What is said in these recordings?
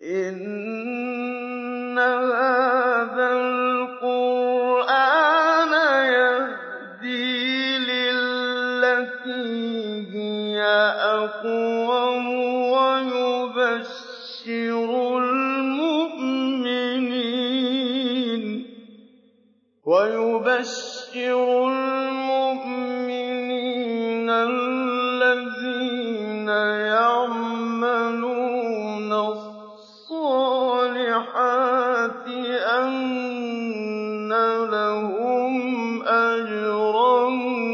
إِنَّ هَٰذَا الْقُرْآنَ يَهْدِي لِلَّتِي هِيَ أَقْوَمُ وَيُبَشِّرُ الْمُؤْمِنِينَ الَّذِينَ يَعْمَلُونَ الصَّالِحَاتِ أَنَّ لَهُمْ أَجْرًا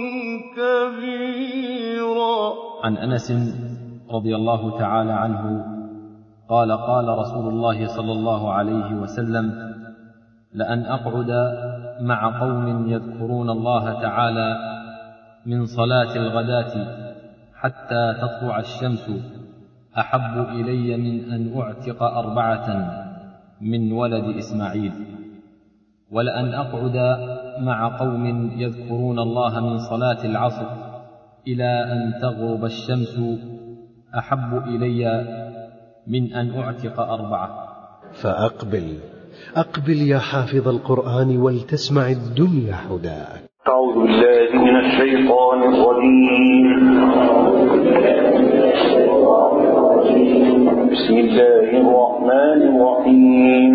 كَبِيرًا عن انس رضي الله تعالى عنه قال قال رسول الله صلى الله عليه وسلم لان اقعد مع قوم يذكرون الله تعالى من صلاه الغداه حتى تطلع الشمس احب الي من ان اعتق اربعه من ولد اسماعيل ولان اقعد مع قوم يذكرون الله من صلاه العصر الى ان تغرب الشمس احب الي من ان اعتق اربعه فأقبل أقبل يا حافظ القرآن ولتسمع الدنيا هداك أعوذ بالله من الشيطان الرجيم بسم الله الرحمن الرحيم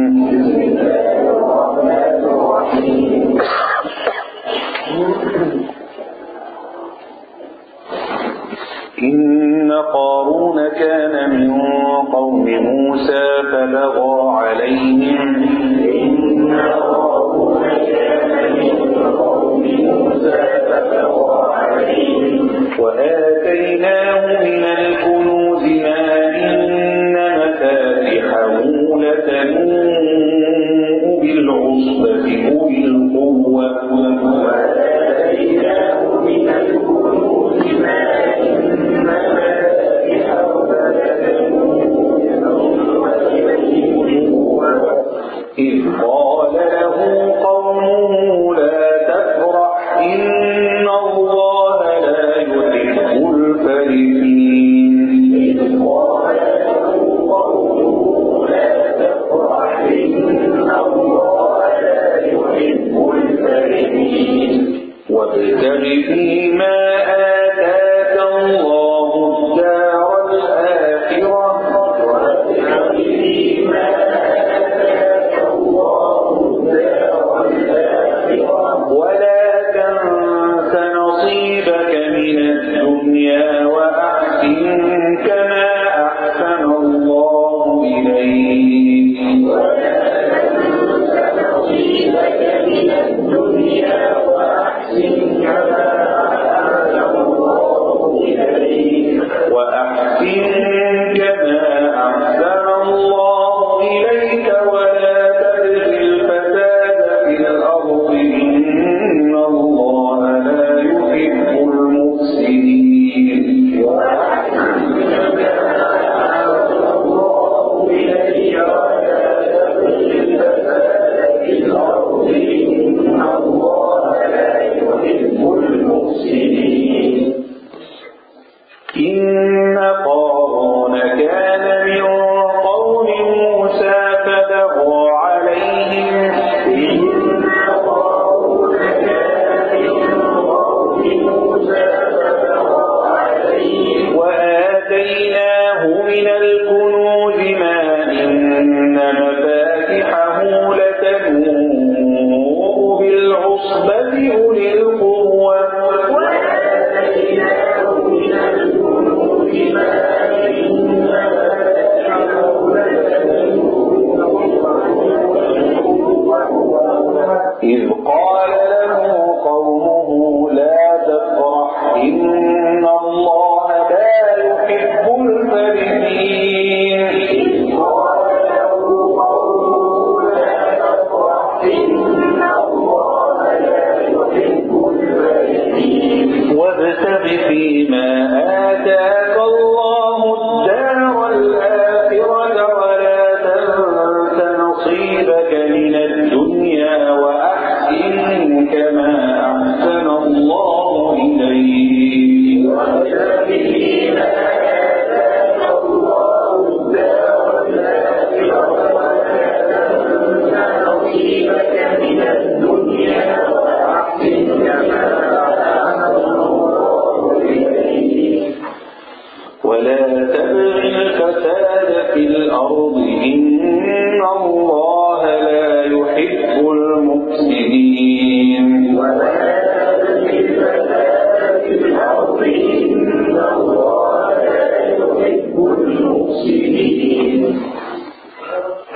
إن قارون كان من قوم موسى فبغى عليهم إن قارون كان من قوم موسى فبغى عليهم وآتيناه من الكنوز ما إن مفاتحه لتنوء بالعصبة أولي القوة وآتيناه من الكنوز ما إذ قال له قومه لا تفرح إن الله لا يحب الفرحين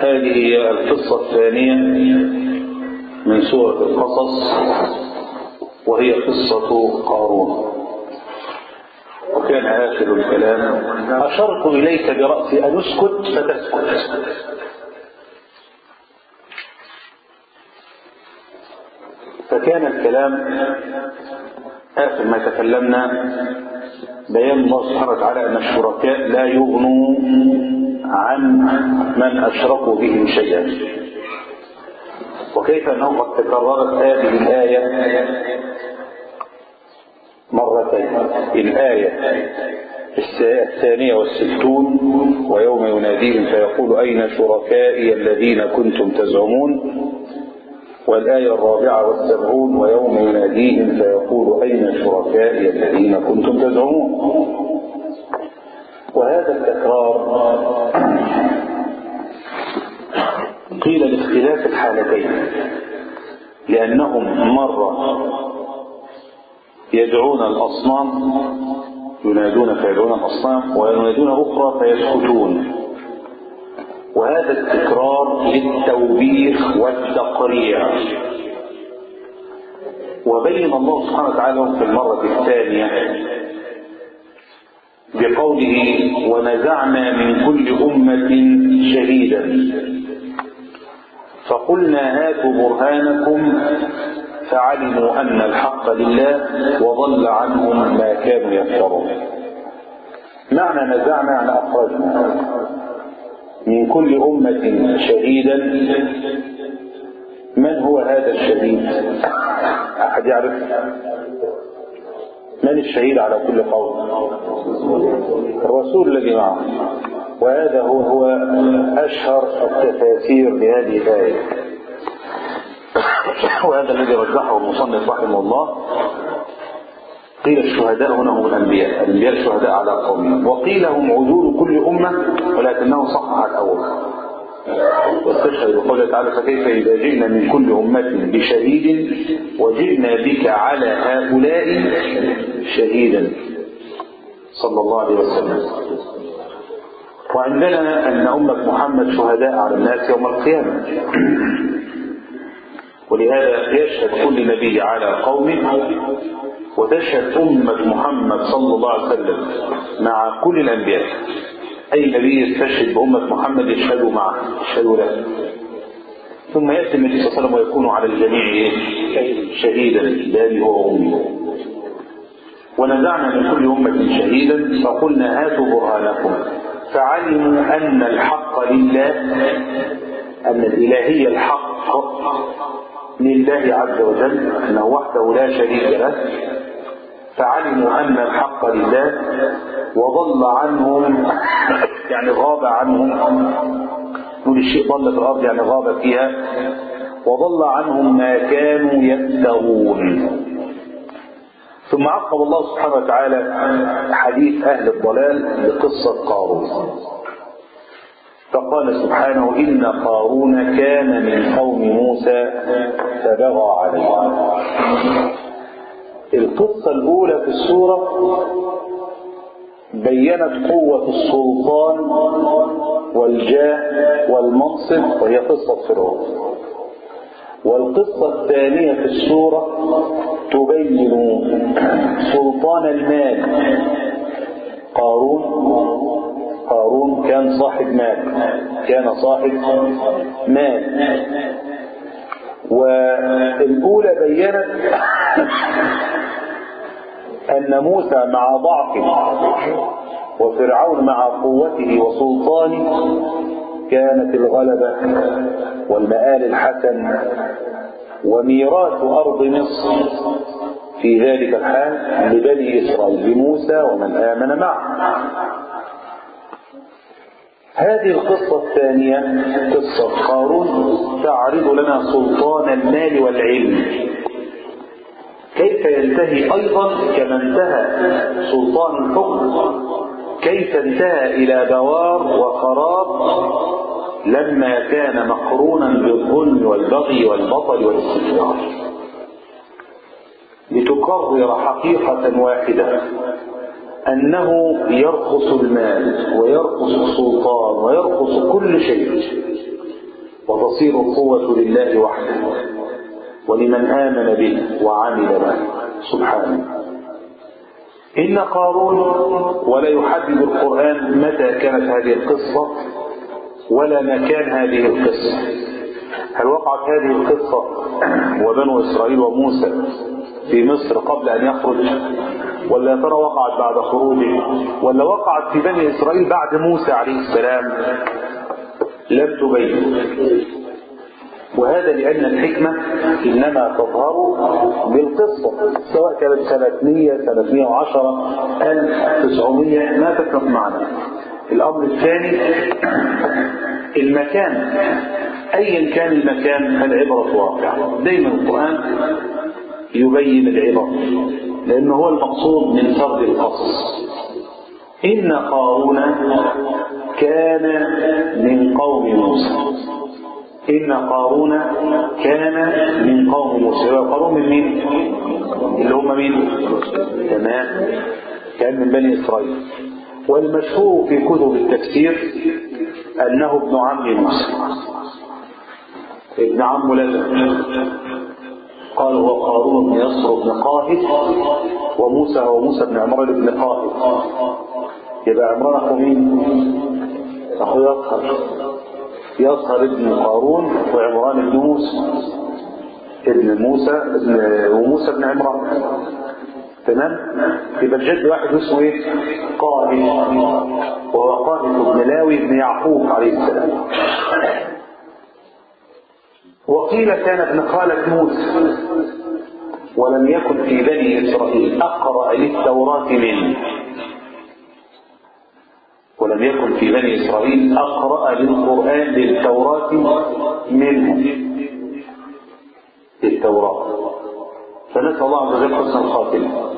هذه هي القصة الثانية من سورة القصص وهي قصة قارون وكان آخر الكلام أشرت إليك برأسي أن اسكت فتسكت فكان الكلام آخر ما تكلمنا بيان الله سبحانه وتعالى أن الشركاء لا يغنوا عن من أشركوا به شيئا وكيف أنه قد تكررت هذه الآية مرتين الآية الثانية والستون ويوم يناديهم فيقول أين شركائي الذين كنتم تزعمون والآية الرابعة والسبعون ويوم يناديهم فيقول أين شركائي الذين كنتم تزعمون وهذا التكرار قيل لاختلاف الحالتين لأنهم مرة يدعون الأصنام ينادون فيدعون الأصنام وينادون أخرى فيسكتون وهذا التكرار للتوبيخ والتقريع وبين الله سبحانه وتعالى في المرة الثانية بقوله ونزعنا من كل أمة شهيدا فقلنا هاتوا برهانكم فعلموا أن الحق لله وضل عنهم ما كانوا يفترون معنى نزعنا يعني أخرجنا من كل أمة شهيدا من هو هذا الشهيد أحد يعرف من الشهيد على كل قوم الرسول الذي معه وهذا هو هو أشهر التفاسير لهذه الآية وهذا الذي رجحه المصنف رحمه الله قيل الشهداء هنا هم الأنبياء الأنبياء الشهداء على قومهم وقيل هم عدول كل أمة ولكنه صحح الأول واستشهد بقوله تعالى فكيف إذا جئنا من كل أمة بشهيد وجئنا بك على هؤلاء شهيدا صلى الله عليه وسلم وعندنا أن أمة محمد شهداء على الناس يوم القيامة ولهذا يشهد كل نبي على قومه وتشهد أمة محمد صلى الله عليه وسلم مع كل الأنبياء أي نبي يستشهد بأمة محمد يشهدوا معه يشهدوا له ثم يأتي النبي صلى الله عليه وسلم ويكون على الجميع شهيدا بأبي هو وأمي ونزعنا من كل أمة شهيدا فقلنا هاتوا برهانكم فعلموا أن الحق لله أن الإلهية الحق لله عز وجل أنه وحده لا شريك له فعلموا أن الحق لله وضل عنهم يعني غاب عنهم نقول الشيء ضل في الأرض يعني غاب فيها وضل عنهم ما كانوا يبتغون ثم عقب الله سبحانه وتعالى حديث أهل الضلال بقصة قارون فقال سبحانه إن قارون كان من قوم موسى فبغى عليهم القصة الأولى في السورة بينت قوة السلطان والجاه والمنصب وهي قصة فرعون والقصة الثانية في السورة تبين سلطان المال قارون قارون كان صاحب مال كان صاحب مال والأولى بينت أن موسى مع ضعفه وفرعون مع قوته وسلطانه كانت الغلبة والمآل الحسن وميراث أرض مصر في ذلك الحال لبني إسرائيل بموسى ومن آمن معه هذه القصة الثانية قصة قارون تعرض لنا سلطان المال والعلم كيف ينتهي أيضا كما انتهى سلطان الحكم كيف انتهى إلى بوار وخراب لما كان مقرونا بالظلم والبغي والبطل والاستكبار لتقرر حقيقة واحدة أنه يرخص المال ويرخص السلطان ويرخص كل شيء وتصير القوة لله وحده ولمن آمن به وعمل به سبحانه إن قارون ولا يحدد القرآن متى كانت هذه القصة ولا مكان هذه القصة هل وقعت هذه القصة وبنو إسرائيل وموسى في مصر قبل أن يخرج ولا يا ترى وقعت بعد خروجه ولا وقعت في بني إسرائيل بعد موسى عليه السلام لم تبين وهذا لأن الحكمة إنما تظهر بالقصة سواء كانت سنة 100 سنة 110 1900 ما تفرق معنا الأمر الثاني المكان أيا كان المكان فالعبرة واقعة دايما القرآن يبين العبر لأنه هو المقصود من سرد القصص إن قارون كان من قوم موسى إن قارون كان من قوم موسى قارون من مين؟ اللي هم مين؟ تمام كان من بني إسرائيل والمشهور في كتب التفسير أنه ابن عم موسى ابن عم لازم قال هو قارون بن يسر بن قاهد وموسى هو موسى بن عمران بن قاهد يبقى عمران أخو مين؟ أخو يسهر يسهر ابن قارون وعمران بن موسى ابن موسى ابن وموسى بن عمران تمام يبقى الجد واحد اسمه ايه قاهد وهو قاهد بن لاوي بن يعقوب عليه السلام وقيل كان ابن خالة موسى ولم يكن في بني إسرائيل أقرأ للتوراة منه ولم يكن في بني إسرائيل أقرأ للقرآن للتوراة منه للتوراة فنسأل الله عز وجل حسن الخاتمة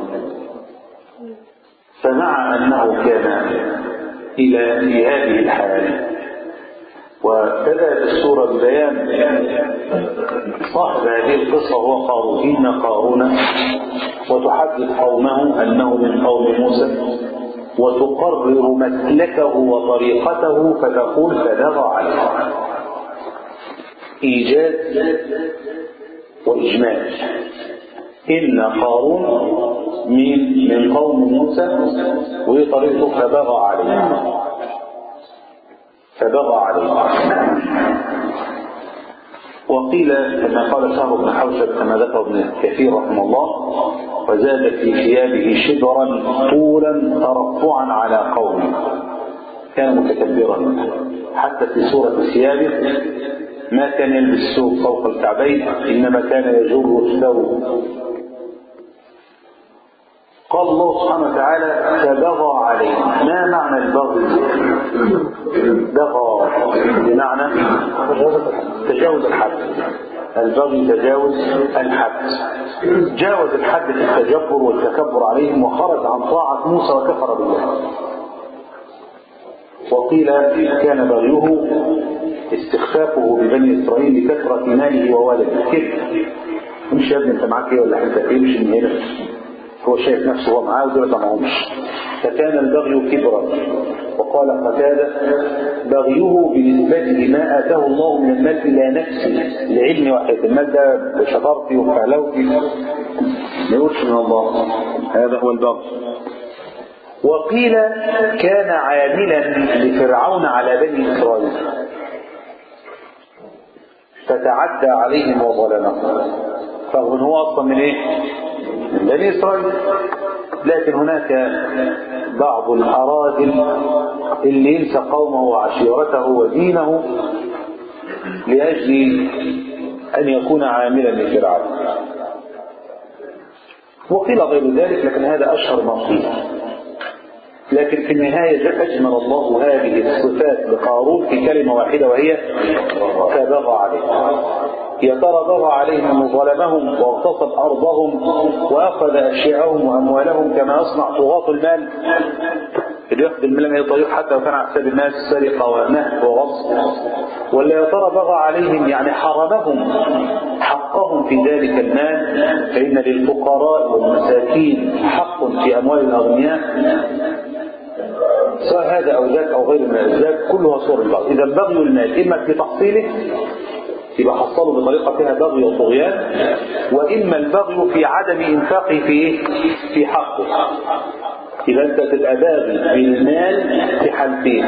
فمع أنه كان إلى في هذه الحال وابتدأت السورة ببيان صاحب هذه القصة هو قارون إن قارون وتحدث قومه أنه من قوم موسى وتقرر مسلكه وطريقته فتقول فبغى عليه إيجاز وإجمال إن قارون من من قوم موسى وهي طريقته فبغى عليه فبغى عليه وقيل كما قال سهر بن حوشب كما ذكر ابن كثير رحمه الله وزاد في ثيابه شبرا طولا ترفعا على قومه كان متكبرا حتى في صورة ثيابه ما كان يلبس الثوب فوق الكعبين انما كان يجر الثوب قال الله سبحانه وتعالى فبغى عليه ما معنى البغي بغى بمعنى تجاوز الحد البغي تجاوز الحد جاوز الحد في التجبر والتكبر عليهم وخرج عن طاعة موسى وكفر بالله وقيل كان بغيه استخفافه ببني اسرائيل لكثرة ماله وولده كده مش يا ابني انت معاك ايه ولا انت امشي من هنا هو شايف نفسه هو معاه ودول ما معهمش فكان البغي كبرا وقال قتادة بغيه بنسبته ما آتاه الله من المال إلى نفسه لعلم وحيد المال ده بشطارتي وفعلوتي ما يقولش من الله هذا هو البغي وقيل كان عاملا لفرعون على بني إسرائيل فتعدى عليهم وظلمهم فهو هو أصلا من إيه؟ من بني إسرائيل لكن هناك بعض الأراذل اللي ينسى قومه وعشيرته ودينه لأجل أن يكون عاملا لفرعون وقيل غير ذلك لكن هذا أشهر ما قيل لكن في النهاية أجمل الله هذه الصفات لقارون في كلمة واحدة وهي فبغى عليه يا ترى بغى عليهم وظلمهم واغتصب أرضهم وأخذ أشياءهم وأموالهم كما يصنع طغاة المال اللي ياخذ المال من أي طريق حتى لو كان على حساب الناس سرقة ونهب وغصب ولا يا ترى بغى عليهم يعني حرمهم حقهم في ذلك المال فإن للفقراء والمساكين حق في أموال الأغنياء سواء هذا أو ذاك أو غير من ذاك كلها صور البغي إذا بغي المال إما في تحصيله يبقى حصله بطريقة فيها بغي وطغيان وإما البغي في عدم إنفاقه في إيه؟ في حقه يبقى أنت تبقى باغي بالمال في حالتين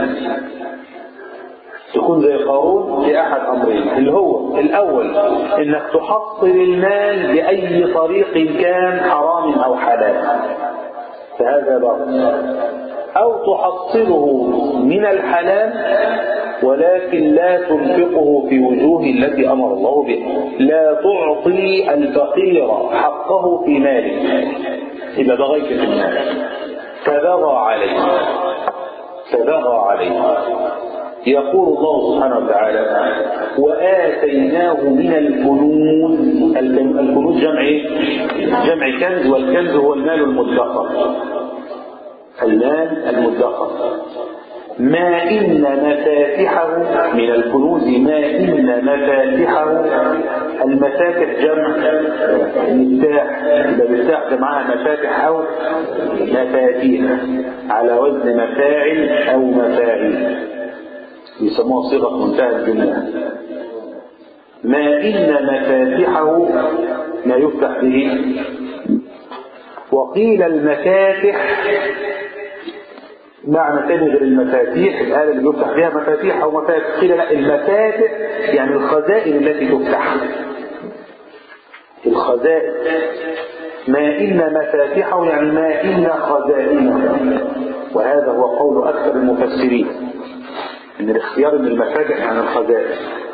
تكون زي قارون في أحد أمرين اللي هو الأول إنك تحصل المال بأي طريق كان حرام أو حلال فهذا بغي أو تحصله من الحلال ولكن لا تنفقه في وجوه التي أمر الله بها لا تعطي الفقير حقه في ماله إذا بغيت في المال فبغى عليه فبغى عليه يقول الله سبحانه وتعالى وآتيناه من الكنوز الكنوز جمع إيه؟ جمع كنز والكنز هو المال المدخر المال المدخر ما إن مفاتحه من الكنوز ما إن مفاتحه المفاتح جمع مفتاح يبقى مفتاح جمعها مفاتح أو مفاتيح على وزن مفاعل أو مفاعيل يسموها صيغة منتهى الجملة ما إن مفاتحه ما يفتح به وقيل المفاتح معنى تاني غير المفاتيح الآلة اللي يفتح فيها مفاتيح أو مفاتيح قيل لا المفاتح يعني الخزائن التي تفتح الخزائن ما إن مفاتحه يعني ما إن خزائنه وهذا هو قول أكثر المفسرين ان الاختيار من المفاتح عن الخزائن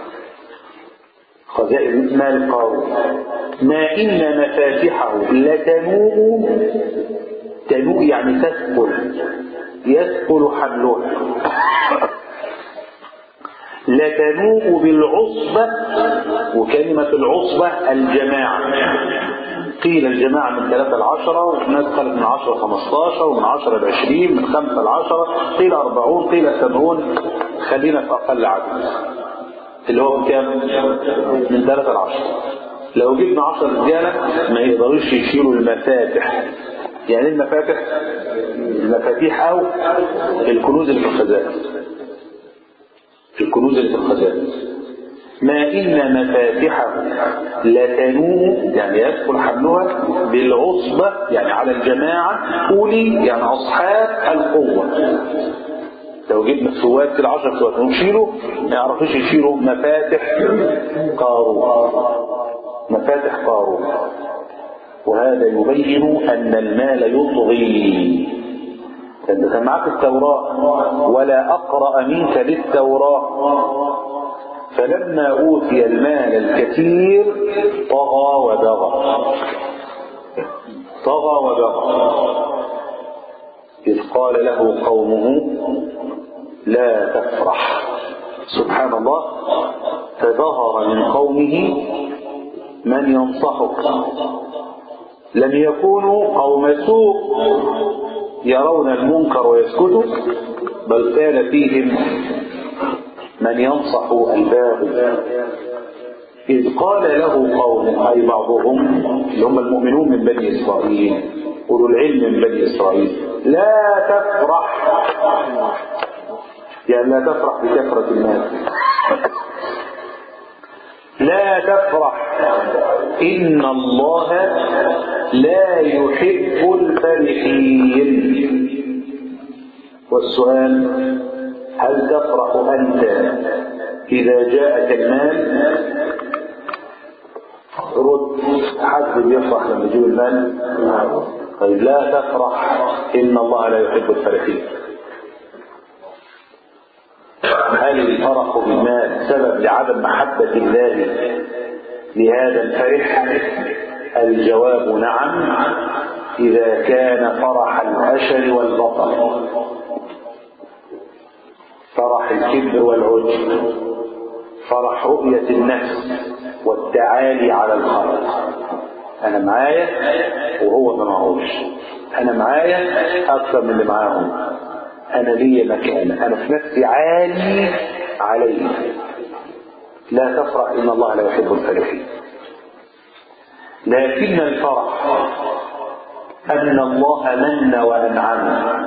خزائن مال قارون ما إن مفاتحه لتنوء تنوء يعني تثقل يثقل حملها لتنوء بالعصبة وكلمة العصبة الجماعة قيل الجماعة من ثلاثة لعشرة وناس قالت من عشرة خمستاشر ومن عشرة لعشرين من خمسة لعشرة قيل أربعون قيل سبعون خلينا في أقل عدد اللي هو كام؟ من ثلاثة لعشرة لو جبنا عشرة رجالة ما يقدروش يشيلوا المفاتح يعني المفاتح المفاتيح أو الكنوز اللي في الخزائن الكنوز اللي في الخزائن ما إن مفاتحه لتنوء يعني يدخل حملها بالعصبة يعني على الجماعة أولي يعني أصحاب القوة لو جبنا سواد كده 10 سواد ونشيله ما يعرفوش يشيلوا مفاتح قارون مفاتح قارون وهذا يبين أن المال يطغي أنت كان معك التوراة ولا أقرأ منك للتوراة فلما أوتي المال الكثير طغى وبغى طغى وبغى إذ قال له قومه لا تفرح سبحان الله فظهر من قومه من ينصحك لم يكونوا قوم سوء يرون المنكر ويسكتوا بل كان فيهم من ينصح الباغي إذ قال له قوم أي بعضهم اللي هم المؤمنون من بني إسرائيل أولو العلم من بني إسرائيل لا تفرح يعني لا تفرح بكثرة الناس لا تفرح إن الله لا يحب الفرحين والسؤال هل تفرح أنت إذا جاءك المال رد حد بيفرح لما يجيب المال طيب لا تفرح إن الله لا يحب الفرحين هل الفرح بالمال سبب لعدم محبة الله لهذا الفرح الجواب نعم إذا كان فرح الأشر والبطر فرح الكبر والعجب فرح رؤية النفس والتعالي على الخلق أنا معايا وهو ما معهوش أنا معايا أكثر من اللي معاهم أنا لي مكان أنا في نفسي عالي عليه لا تفرح إن الله لا يحب الفرحين لكن الفرح أن الله من وأنعم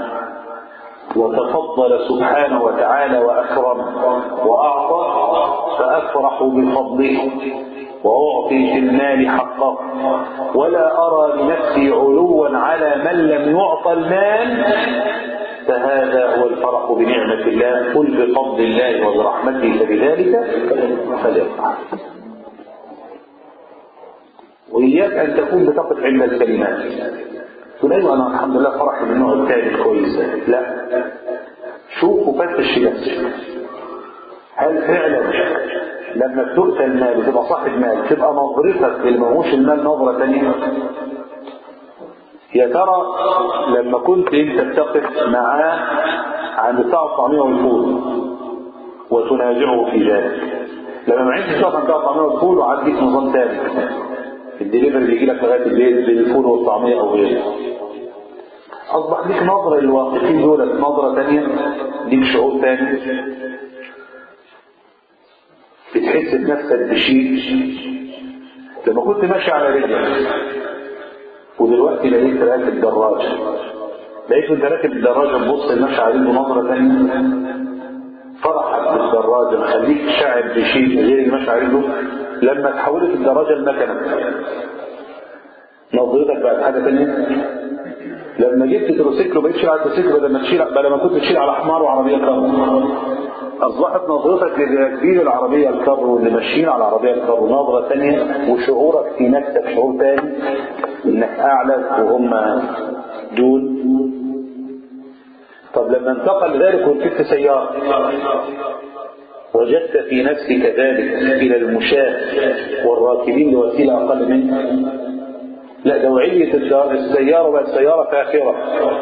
وتفضل سبحانه وتعالى وأكرم وأعطى فأكثر أفرح بفضله وأعطي في المال حقه ولا أرى لنفسي علوا على من لم يعطى المال فهذا هو الفرح بنعمة الله قل بفضل الله وبرحمته فبذلك فليفرح وإياك أن تكون بتقف عند الكلمات تقول أيوة أنا الحمد لله فرحي من النوع الثاني كويس لا شوف وفتش نفسك هل فعلا لما بتؤتى المال وتبقى صاحب مال تبقى نظرتك اللي ماهوش المال نظرة ثانية يا ترى لما كنت انت بتقف معاه عند الساعة الطعمية والفول وتنازعه في ذلك لما ما عندش تقف عند الساعة الطعمية والفول وعاد ليك نظام ثاني الدليفري بيجي لك لغاية البيت بالفول والطعمية أو غيره أصبح ليك نظرة للواقفين دول نظرة ثانية ليك شعور ثاني بتحس بنفسك بشيء لما كنت ماشي على رجلك ودلوقتي لقيت راكب دراجة لقيت انت راكب الدراجة تبص المشي عليه نظرة ثانية فرحك بالدراجة مخليك شاعر بشيء غير المشي عليه لما تحولت الدراجة المكنة نظرتك بقت حاجة ثانية لما جبت تروسيكل وبقيت تشيل على التروسيكل بدل ما تشيل بدل ما كنت تشيل على حمار وعربية كار أصبحت نظرتك لراكبين العربية الكار واللي ماشيين على العربية الكار نظرة ثانية وشعورك في نفسك شعور ثاني إنك أعلى وهم دون طب لما انتقل ذلك وركبت سيارة وجدت في نفسك ذلك إلى المشاة والراكبين لوسيلة أقل منك لا نوعية السيارة بقت سيارة فاخرة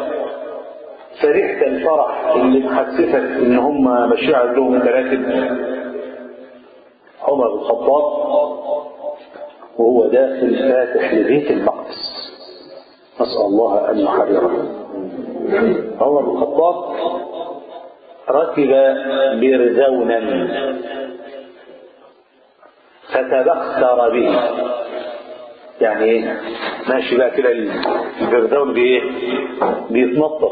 فرحت الفرح اللي محسسك ان هم ماشيين عندهم انت راكب عمر بن الخطاب وهو داخل فاتح لبيت المقدس نسأل الله أن يحرره عمر بن الخطاب ركب برزونا فتبختر به يعني ايه ماشي بقى كده البردون بايه بيتنطط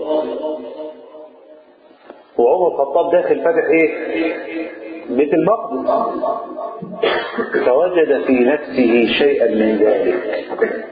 وعمر الخطاب داخل فاتح ايه بيت المقدس فوجد في نفسه شيئا من ذلك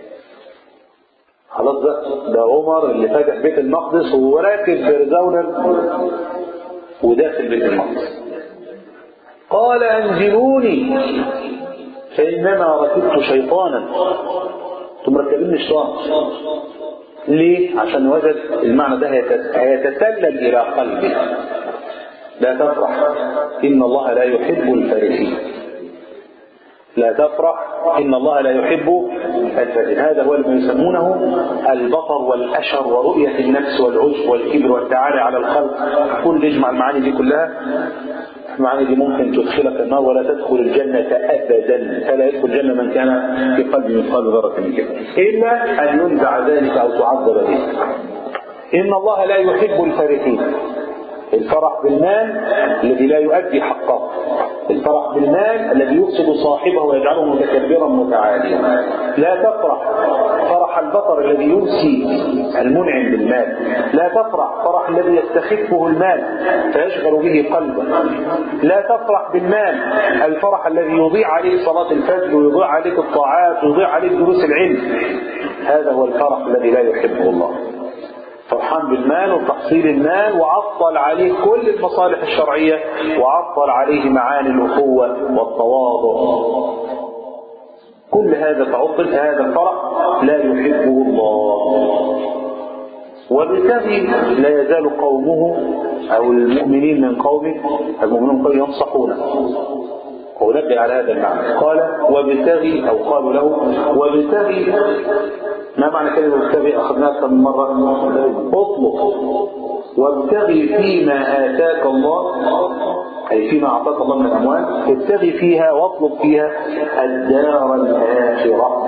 خلاص بقى ده عمر اللي فاتح بيت المقدس وهو راكب برزونا وداخل بيت المقدس قال انزلوني فإنما ركبت شيطانا ثم ركبني الشيطان ليه؟ عشان وجد المعنى ده هيتسلل إلى قلبه لا تفرح إن الله لا يحب الفرحين لا تفرح إن الله لا يحب الفرحين هذا هو اللي يسمونه البطر والأشر ورؤية النفس والعجب والكبر والتعالي على الخلق كل يجمع المعاني دي كلها المعاني دي ممكن تدخلك النار ولا تدخل الجنة أبدا فلا يدخل الجنة من كان في قلبه مثقال ذرة من كبر إلا أن ينزع ذلك أو تعذب به إن الله لا يحب الفرحين الفرح بالمال الذي لا يؤدي حقه الفرح بالمال الذي يفسد صاحبه ويجعله متكبرا متعاليا لا تفرح فرح البطر الذي ينسي المنعم بالمال لا تفرح فرح الذي يستخفه المال فيشغل به قلبه لا تفرح بالمال الفرح الذي يضيع عليه صلاة الفجر ويضيع عليك الطاعات ويضيع عليك دروس العلم هذا هو الفرح الذي لا يحبه الله فرحان بالمال وتحصيل المال وعطل عليه كل المصالح الشرعية وعطل عليه معاني الأخوة والتواضع كل هذا تعطل هذا الفرح لا يحبه الله وبالتالي لا يزال قومه أو المؤمنين من قومه المؤمنون من قومه ينصحونه ونبه على هذا المعنى قال وابتغي أو قالوا له وابتغي ما معنى كلمة ابتغي أخذناها كم مرة اطلب وابتغي فيما آتاك الله أي فيما أعطاك الله من الأموال ابتغي فيها واطلب فيها الدار الآخرة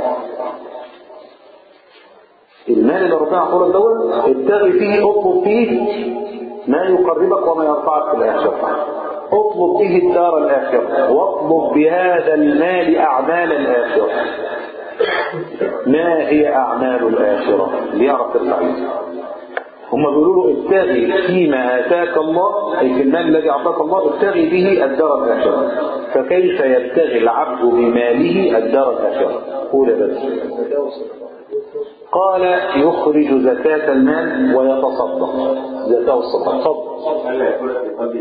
المال اللي ربنا عطوله الدول ابتغي فيه اطلب فيه ما يقربك وما يرفعك في الآخرة اطلب به الدار الآخرة واطلب بهذا المال أعمال الآخرة ما هي أعمال الآخرة ليعرف الرعيد هم بيقولوا له ابتغي فيما اتاك الله اي في المال الذي اعطاك الله ابتغي به الدار الاخره فكيف يبتغي العبد بماله الدار الاخره قول بس قال يخرج زكاة المال ويتصدق زكاة الصدقة تفضل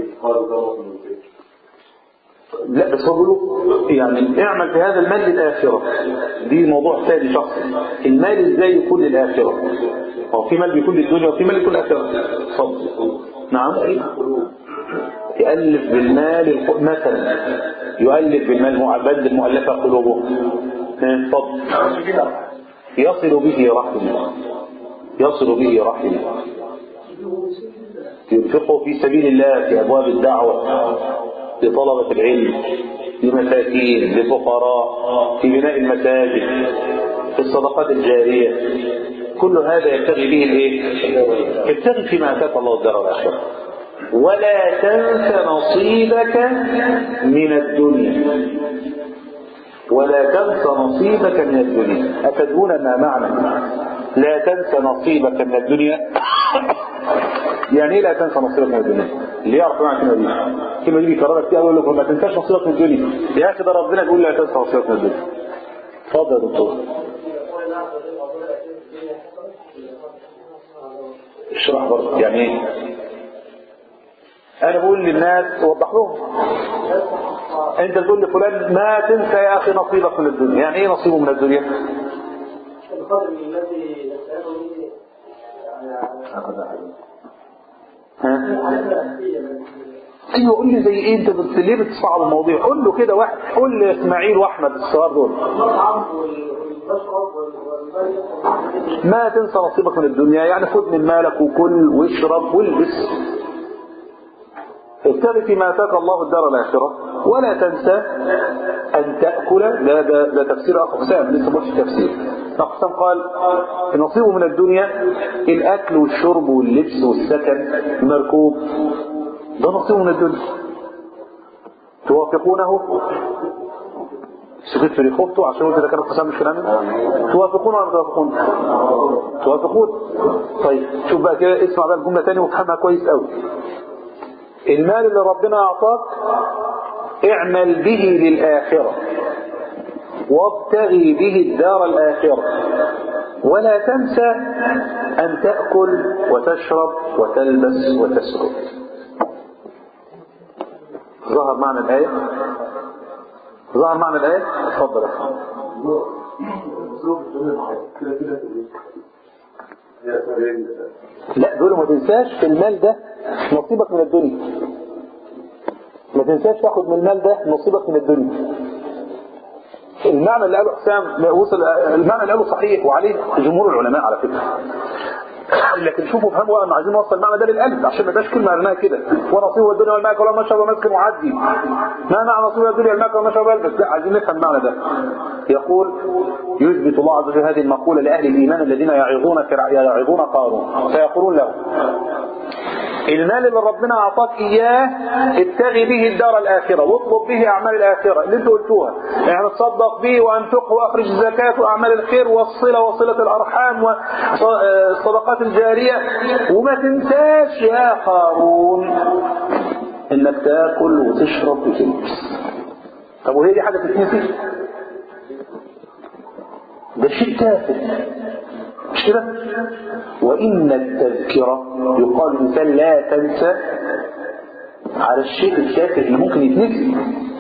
لا بس هو بيقولوا يعني اعمل في هذا المال للآخرة دي موضوع ثاني شخصي المال ازاي يكون للآخرة هو في مال بيكون للدنيا وفي مال يكون للآخرة اتفضل نعم يؤلف بالمال الق- مثلا يؤلف بالمال معبد المؤلفة قلوبهم ها، اتفضل يصل به رحمه يصل به رحمه ينفقه في سبيل الله في أبواب الدعوة لطلبة العلم لمساكين لفقراء في بناء المساجد في الصدقات الجارية كل هذا يبتغي به الايه؟ يبتغي فيما اتاك الله الدار الاخره ولا تنس نصيبك من الدنيا ولا تنس نصيبك من الدنيا أتدرون ما معنى لا تنس نصيبك من الدنيا يعني ايه لا تنسى نصيبك من الدنيا اللي يعرف معنى الكلمه دي الكلمه دي بيكررها كتير يقول لك ما تنساش نصيبك من الدنيا يا اخي ده ربنا بيقول لا تنسى نصيبك من الدنيا اتفضل يا دكتور اشرح برضه يعني ايه انا بقول للناس وضح لهم انت تقول لفلان ما تنسى يا اخي نصيبك من الدنيا يعني ايه نصيبه من الدنيا ها ايوه قول لي زي ايه انت بت... ليه بتصعب الموضوع قول له كده واحد قول لي اسماعيل واحمد الصغار دول ما تنسى نصيبك من الدنيا يعني خذ من مالك وكل واشرب والبس ابتغ فيما اتاك الله الدار الاخره ولا تنسى ان تاكل ده ده, ده تفسير اقسام لسه مش تفسير اقسام قال نصيبه من الدنيا الاكل والشرب واللبس والسكن المركوب ده نصيبه من الدنيا توافقونه سكت في خفته عشان قلت ده كان القسام مش كلامي توافقون ولا توافقون توافقون طيب شوف بقى كده اسمع بقى الجمله تاني وافهمها كويس قوي المال اللي ربنا اعطاك اعمل به للاخره وابتغي به الدار الاخره ولا تنسى ان تاكل وتشرب وتلبس وتسكت ظهر معنى الايه ظهر معنى الايه اتفضل يا أخي. لا دول ما تنساش في المال ده نصيبك من الدنيا ما تنساش تاخد من المال ده نصيبك من الدنيا المعنى اللي قاله حسام وصل المعنى اللي قاله صحيح وعليه جمهور العلماء على فكره لكن شوفوا فهموا انا عايزين نوصل المعنى ده للقلب عشان ما يبقاش كلمه رماها كده ونصيب الدنيا والماء ولا مشرب ومسكن وعدي ما معنى نصيب الدنيا والماء ولا مشرب والبس لا عايزين نفهم المعنى ده يقول يثبت الله عز وجل هذه المقوله لاهل الايمان الذين يعظون فرع يعظون قارون فيقولون له المال اللي ربنا اعطاك اياه ابتغي به الدار الاخره واطلب به اعمال الاخره اللي انتوا قلتوها يعني تصدق به وانفقه واخرج الزكاه واعمال الخير والصله وصله الارحام والصدقات الجاريه وما تنساش يا قارون انك تاكل وتشرب وتلبس طب وهي دي حاجه تتنسي ده شيء تافه مش كده وإن التذكرة يقال الإنسان لا تنسى على الشيء التافه اللي ممكن يتنسي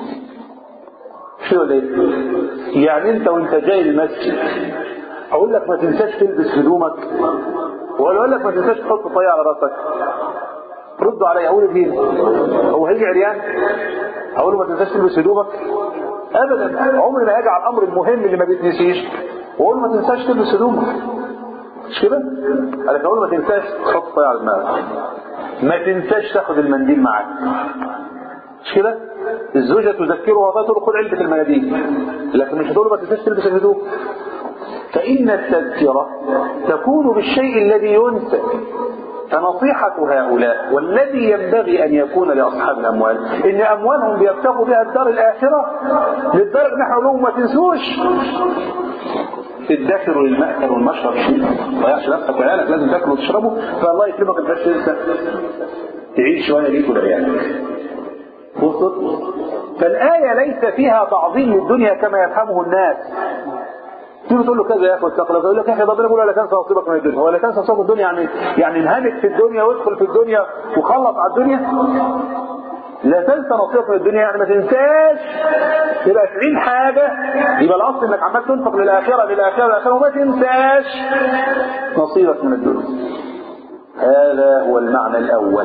شو ده يعني انت وانت جاي المسجد اقول لك ما تنساش تلبس هدومك ولا اقول لك ما تنساش تحط طي على راسك ردوا علي اقول مين هو هيجي عريان اقول له ما تنساش تلبس هدومك ابدا عمري ما هاجي على الامر المهم اللي ما بيتنسيش واقول له ما تنساش تلبس هدومك مش كده؟ قال لك اقول ما تنساش تحط طي على دماغك ما تنساش تاخد المنديل معاك مش كده؟ الزوجة تذكرها فتقول خد علبة المناديل لكن مش هتقول ما تنساش تلبس الهدوم فإن التذكرة تكون بالشيء الذي ينسى فنصيحة هؤلاء والذي ينبغي أن يكون لأصحاب الأموال إن أموالهم بيبتغوا بها الدار الآخرة للدرجة نحن لهم ما تنسوش تدخر للمأكل والمشرب ما تضيعش نفسك وعيالك لازم تاكل وتشربوا فالله يكرمك ما تبقاش تنسى تعيش شويه ليك ولعيالك وصلت فالآية ليس فيها تعظيم للدنيا كما يفهمه الناس تيجي تقول له كذا يا اخي اتق الله يقول لك يا اخي ربنا بيقول ولا تنسى نصيبك من الدنيا ولا تنسى نصيبك من الدنيا يعني يعني انهمك في الدنيا وادخل في الدنيا وخلص على الدنيا لا تنسى نصيبك من الدنيا يعني ما تنساش يبقى 20 حاجة يبقى الأصل انك عمال تنفق للآخرة للآخرة للآخرة وما تنساش نصيبك من الدنيا هذا هو المعنى الأول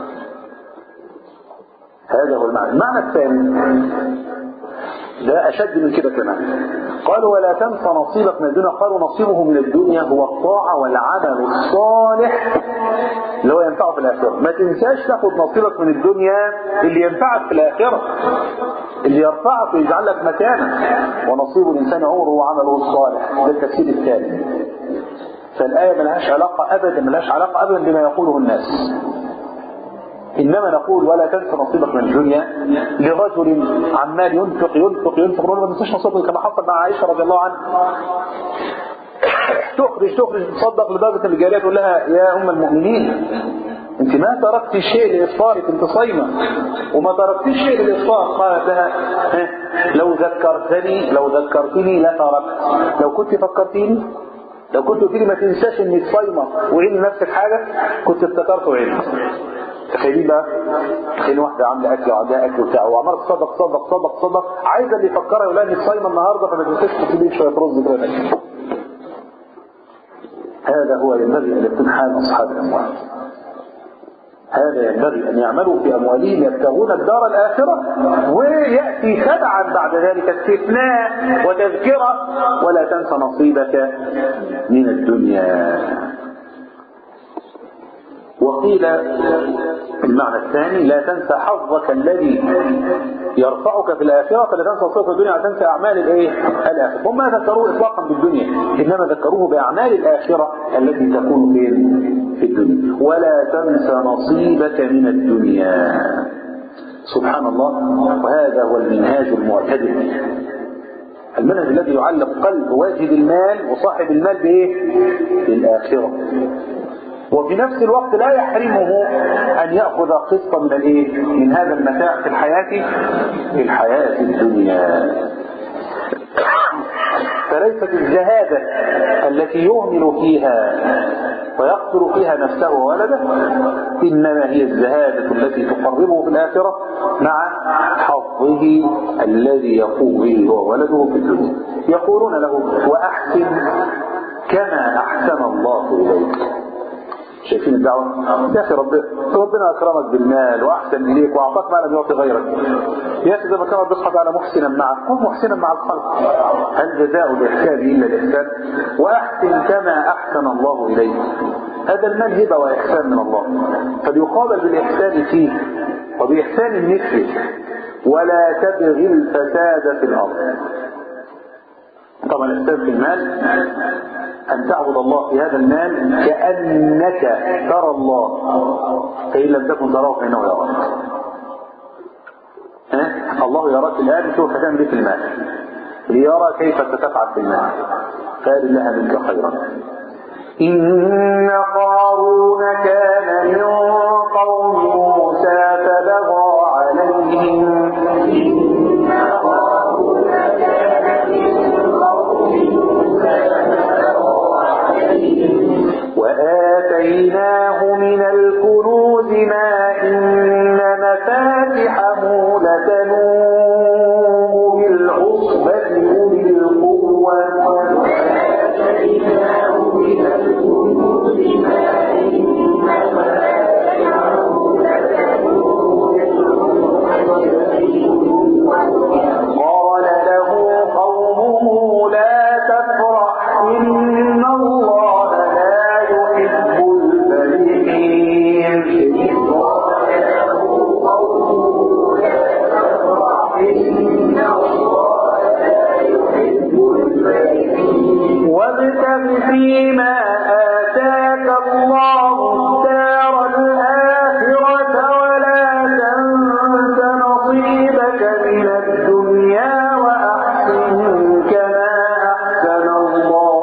هذا هو المعنى المعنى الثاني ده أشد من كده كمان قالوا ولا تنسى نصيبك من الدنيا قالوا نصيبه من الدنيا هو الطاعة والعمل الصالح اللي هو ينفعه في الآخرة ما تنساش تاخد نصيبك من الدنيا اللي ينفعك في الآخرة اللي يرفعك ويجعل لك مكانة ونصيب الإنسان عمره وعمله الصالح ده التفسير الثاني فالآية ملهاش علاقة أبدا ملهاش علاقة أبدا بما يقوله الناس إنما نقول ولا تنسى نصيبك من الدنيا لرجل عمال ينفق ينفق ينفق ما تنساش نصيبك كما حصل مع عائشة رضي الله عنها تخرج تخرج تصدق لدرجة ان الجارية تقول لها يا أم المؤمنين انت ما تركت شيء لإفطارك انت صايمة وما تركت شيء للإفطار قالت لها ها، لو ذكرتني لو ذكرتني لتركت لو كنت فكرتيني لو كنت قلت لي ما تنساش انك صايمة وعين نفسك حاجة كنت افتكرت وعين تخيلين بقى تخيلين واحدة عاملة أكل وعندها أكل وبتاع وعمالة تصدق تصدق تصدق تصدق عايزة اللي يفكرها يقول لها إنك صايمة النهاردة فما تنساش تجيب شوية رز كده ناكل. هذا هو ينبغي أن يكون حال أصحاب الأموال هذا ينبغي أن يعملوا في أموالهم يبتغون الدار الآخرة ويأتي تبعا بعد ذلك استثناء وتذكرة ولا تنس نصيبك من الدنيا وقيل المعنى الثاني لا تنسى حظك الذي يرفعك في الآخرة فلا تنسى نصيبك في الدنيا ولا تنسى أعمال الإيه؟ الآخرة هم ما ذكروه إطلاقا بالدنيا إنما ذكروه بأعمال الآخرة التي تكون فين؟ في الدنيا ولا تنسى نصيبك من الدنيا سبحان الله وهذا هو المنهاج المعتدل المنهج الذي يعلق قلب واجد المال وصاحب المال بإيه؟ بالآخرة وفي نفس الوقت لا يحرمه أن يأخذ قسطا من الإيه؟ من هذا المتاع في الحياة في الحياة الدنيا فليست الزهادة التي يهمل فيها ويقتل فيها نفسه وولده إنما هي الزهادة التي تقربه في الآخرة مع حظه الذي يقوم به هو ولده في الدنيا يقولون له وأحسن كما أحسن الله إليك شايفين الدعوة يا أخي ربنا ربنا أكرمك بالمال وأحسن إليك وأعطاك ما لم يعطي غيرك يا أخي زي ما كان ربنا سبحانه وتعالى محسنا معك كن محسنا مع الخلق هل جزاء الإحسان إلا الإحسان وأحسن كما أحسن الله إليك هذا المال هبة وإحسان من الله فليقابل بالإحسان فيه وبإحسان مثله ولا تبغي الفساد في الأرض طبعا الإحسان في المال أن تعبد الله في هذا المال كأنك ترى الله فإن لم تكن تراه فإنه يراك ها؟ الله يراك الآن شوف هتعمل ايه في المال ليرى كيف ستفعل في المال فهذه لها منك خيرا إن قارون كان من قوم موسى فبغى عليهم وآتيناه من الكنوز ما إن مفاتحه لتنوء بالعصبة أولي القوة قال له قومه لا تفرح إن الله لا يحب الفرحين وابتغ فيما آتاك الله الدار الآخرة ولا تنس نصيبك من الدنيا وأحسن كما أحسن الله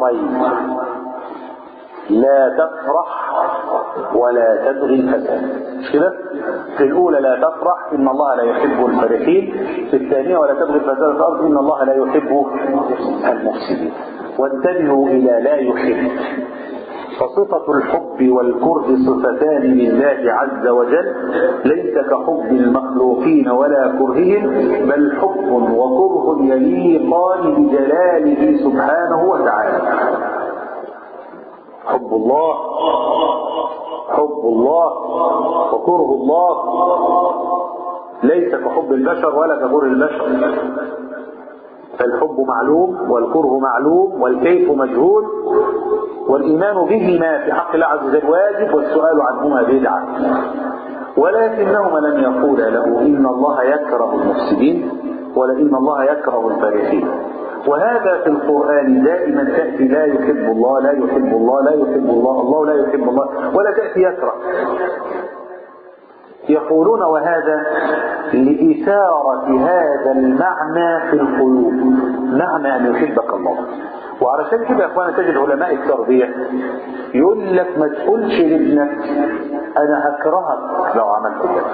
أمرين لا تفرح ولا تبغي الفساد مش كده؟ في الأولى لا تفرح إن الله لا يحب الفرحين في الثانية ولا تبغي الفساد في الأرض إن الله لا يحب المفسدين وانتبهوا إلى لا يحب فصفة الحب والكره صفتان لله عز وجل ليس كحب المخلوقين ولا كرههم بل حب وكره يليقان بجلاله سبحانه وتعالى حب الله حب الله وكره الله ليس كحب البشر ولا ككره البشر فالحب معلوم والكره معلوم والكيف مجهول والإيمان بهما في حق الله عز وجل واجب والسؤال عنهما بدعة ولكنهما لم يقولا له إن الله يكره المفسدين ولا إن الله يكره الفرحين وهذا في القرآن دائما تأتي لا يحب الله لا يحب الله لا يحب الله الله لا يحب الله ولا تأتي يكره يقولون وهذا لإثارة هذا المعنى في القلوب معنى أن يحبك الله وعلشان كده يا اخوانا تجد علماء التربية يقول لك ما تقولش لابنك انا هكرهك لو عملت كده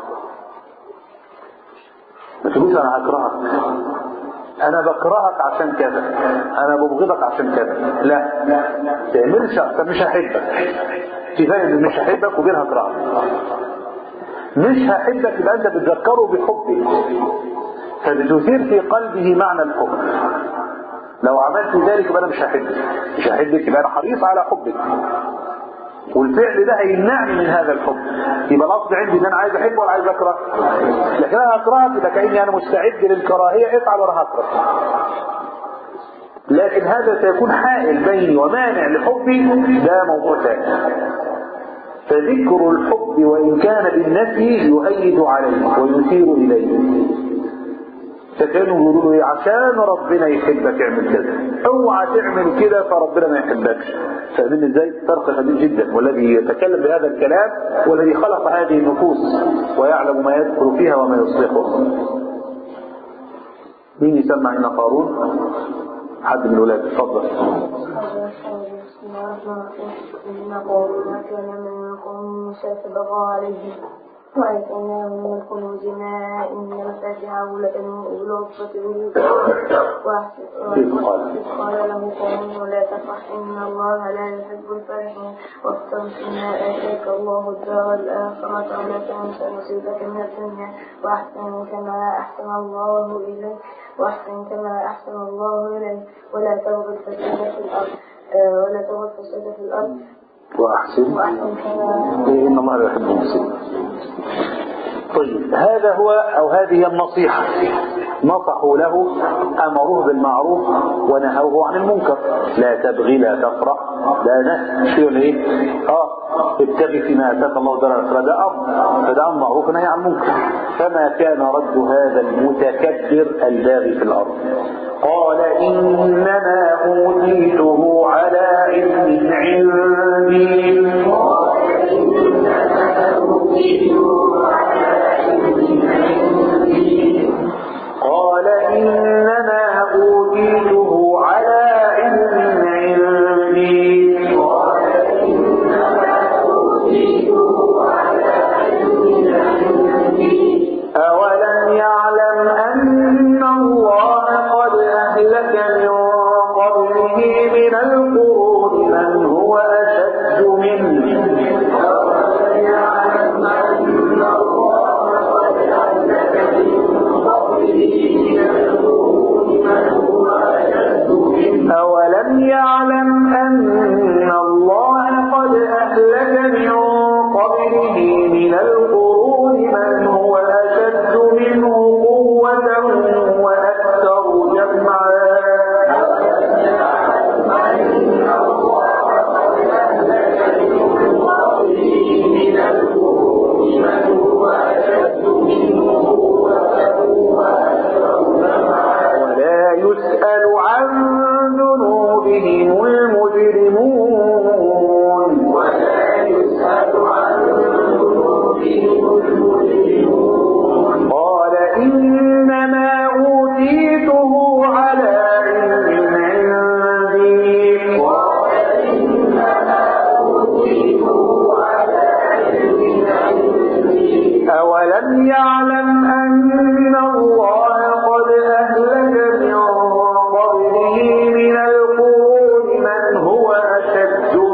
ما تقولش انا هكرهك انا بكرهك عشان كذا انا ببغضك عشان كذا لا تعملش عشان مش هحبك كفايه ان مش هحبك وغير هكرهك مش هحبك يبقى انت بتذكره بحبك فبتثير في قلبه معنى الحب لو عملت ذلك يبقى انا مش هحبك مش هحبك يبقى انا حريص على حبك والفعل ده هيمنعني من هذا الحب يبقى الاصل عندي ان انا عايز احبه ولا عايز اكره لكن انا اكرهك يبقى كاني انا مستعد للكراهيه افعل ولا هكره لكن هذا سيكون حائل بيني ومانع لحبي ده موضوع ثاني فذكر الحب وان كان بالنفي يؤيد عليه ويثير اليه فكانوا يقولوا له ايه عشان ربنا يحبك اعمل كذا اوعى تعمل كده فربنا ما يحبكش فاهمين ازاي فرق شديد جدا والذي يتكلم بهذا الكلام والذي خلق هذه النفوس ويعلم ما يدخل فيها وما يصلحها مين يسمع ان قارون حد من الولاد اتفضل إن قومنا كان من قوم موسى فبغى عليهم وآتيناه من الكنوز ما إن مفاتحه لتنوء بالعصبة إذ قال. وإذ قال له قومه لا تفرح إن الله لا يحب الفرحين وابتغ فيما آتاك الله الدار الآخرة ولا تنس نصيبك من الدنيا وأحسن كما أحسن الله إليك وأحسن كما أحسن الله إليك ولا تبغ الفساد في الأرض آه، ولا تبغ الفساد في الأرض واحسن وأحسن كما إيه ان الله لا يحب المفسدين طيب هذا هو او هذه هي النصيحة نصحوا له امروه بالمعروف ونهوه عن المنكر لا تبغي لا تفرح لا نهي شيء ولا ايه اه ابتغي فيما اتاك الله دار الاخره ده امر فده امر معروف ونهي عن المنكر فما كان رد هذا المتكبر الباغي في الارض قال انما اوتيته على علم عندي قال إنما أوتيته على علم عندي أولم يعلم أن الله قد أهلك من قبله من القرون من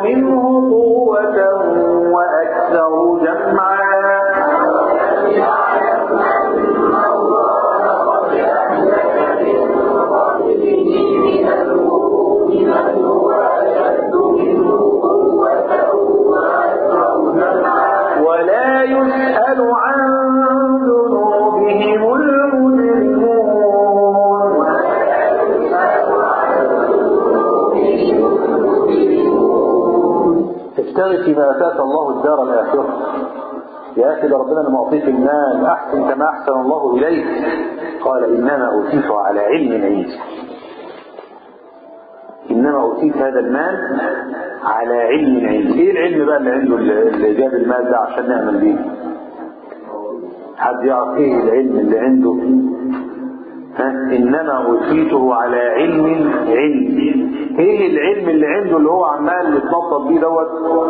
منه قوة وأكثر جمعا ولا يسأل عن ذنوبهم المجرمون ابتغ فيما اتاك الله الدار الاخره يا اخي ده ربنا لما اعطيك المال احسن كما احسن الله اليك قال انما اوتيته على علم عندي انما اوتيت هذا المال على علم عندي ايه العلم بقى اللي عنده اللي جاب المال ده عشان نعمل بيه حد يعرف ايه العلم اللي عنده ها انما اوتيته على علم عندي ايه العلم اللي عنده اللي هو عمال يتنطط بيه دوت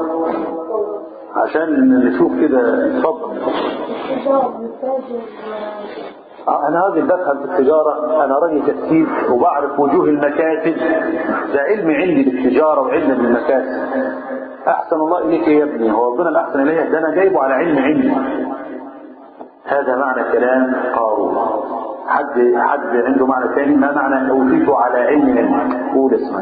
عشان نشوف كده اتفضل آه، انا راجل بفهم في التجاره انا راجل تكتيب وبعرف وجوه المكاسب ده علم عندي بالتجاره وعلم بالمكاسب احسن الله اليك يا ابني هو ربنا الاحسن الي ده انا جايبه على علم عندي هذا معنى كلام قارون حد حد عنده معنى ثاني ما معنى اوتيته على علم عندي قول اسمع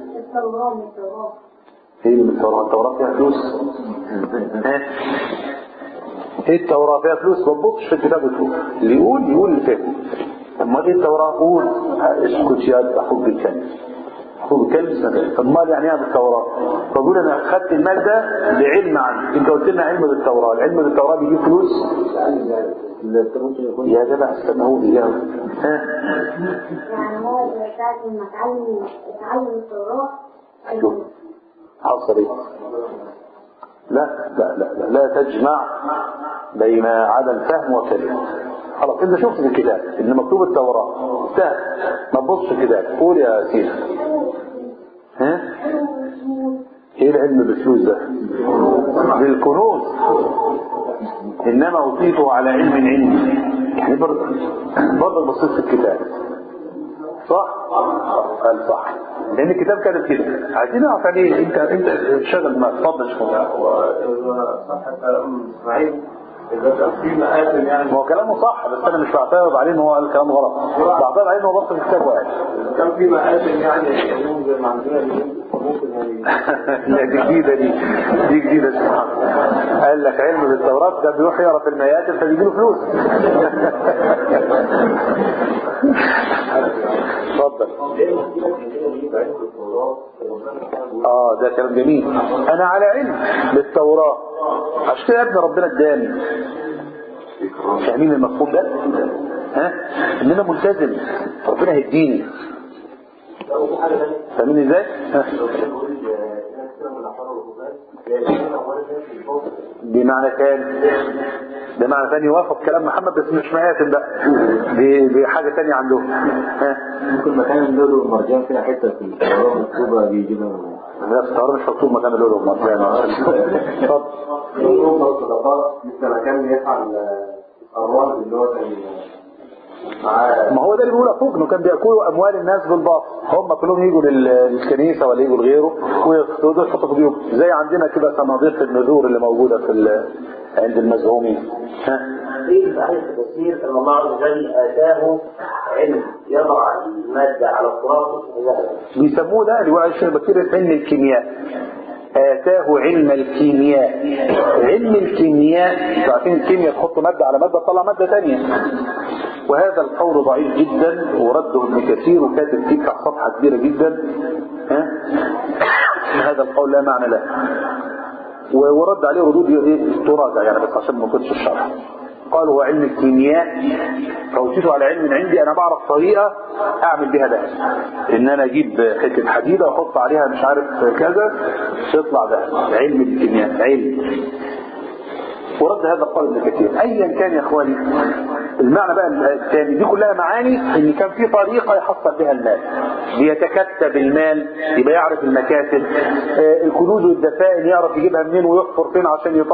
ايه من التوراة التوراة فيها فلوس ها؟ ايه التوراة فيها فلوس ما تبصش في الكتاب وتشوف اللي يقول يقول اللي فيه اما ايه التوراة قول اسكت يا اخوك بالكلب اخوك بالكلب سنة امال يعني ايه بالتوراة فقول انا خدت المال ده لعلم عنه انت قلت لنا علم بالتوراة العلم بالتوراة بيجيب فلوس يا جدع استنى هو بيجاوب ها يعني هو ساعة لما اتعلم اتعلم التوراة شوف حصل ايه لا لا لا لا, لا تجمع بين عدم فهم وكلمة خلاص انت شفت في الكتاب ان مكتوب التوراة انتهى ما تبصش في الكتاب قول يا سيدي ها ايه العلم بالفلوس ده بالكنوز انما اوتيته على علم عندي يعني برضه برضه بصيت في الكتاب صح قال صح لان الكتاب كانت كده عايزين نعرف عليه انت انت شغل ما تفضل شغل هو كلامه صح بس انا مش بعترض عليه ان هو قال كلام غلط بعترض عليه ان هو بص في الكتاب واحد كان في مآثم يعني زي ما عندنا ممكن يعني لا دي جديده دي دي جديده سبحان الله. قال لك علم بالتوراه ده بيروح يقرا في المياتم فبيجي له فلوس اتفضل اه ده كلام جميل انا على علم بالتوراه عشان كده يا ابن ربنا اداني فاهمين المفهوم ده ها ان انا ملتزم ربنا هيديني فاهمين ازاي ها؟ بمعنى ثاني بمعنى ثاني يوافق كلام محمد بس مش مآتم بقى دي, دي حاجة ثانية عندهم ها ممكن مكان اللؤلؤ والمرجان فيها حته في التوراة مكتوبه بيجيبها لا الصغار مش مكتوب مكان اللؤلؤ والمرجان اتفضل يوم الصدقات مثل ما كان بيفعل أرواح اللي هو كان معاه ما هو ده اللي بيقول اخوك انه كان بياكلوا اموال الناس بالباطل هم كلهم يجوا لل- للكنيسه ولا يجوا لغيره وياخدوا يحطوا في جيوبهم زي عندنا كده صناديق النذور اللي موجوده في ال- عند المزعومين ها في صحيح التفسير ان الله عز وجل اتاه علم يضع الماده على التراب ذهبا بيسموه ده اللي هو الشيخ بكير علم الكيمياء آتاه علم الكيمياء علم الكيمياء عارفين الكيمياء تحط مادة على مادة تطلع مادة تانية وهذا القول ضعيف جدا ورده ابن كثير وكاتب فيه على صفحة كبيرة جدا ها؟ هذا القول لا معنى له و- ورد عليه ردود ايه تراجع يعني بس عشان ما كنتش الشرح قال هو علم الكيمياء فوتيته على علم عندي انا بعرف طريقه اعمل بها ده ان انا اجيب حته حديده واحط عليها مش عارف كذا تطلع ده علم الكيمياء علم ورد هذا القول ابن كثير ايا كان يا اخواني المعنى بقى الثاني دي كلها معاني ان كان في طريقه يحصل بها المال بيتكتب المال يبقى يعرف المكاتب آه، الكنوز والدفائن يعرف يجيبها منين ويحفر فين عشان يطلع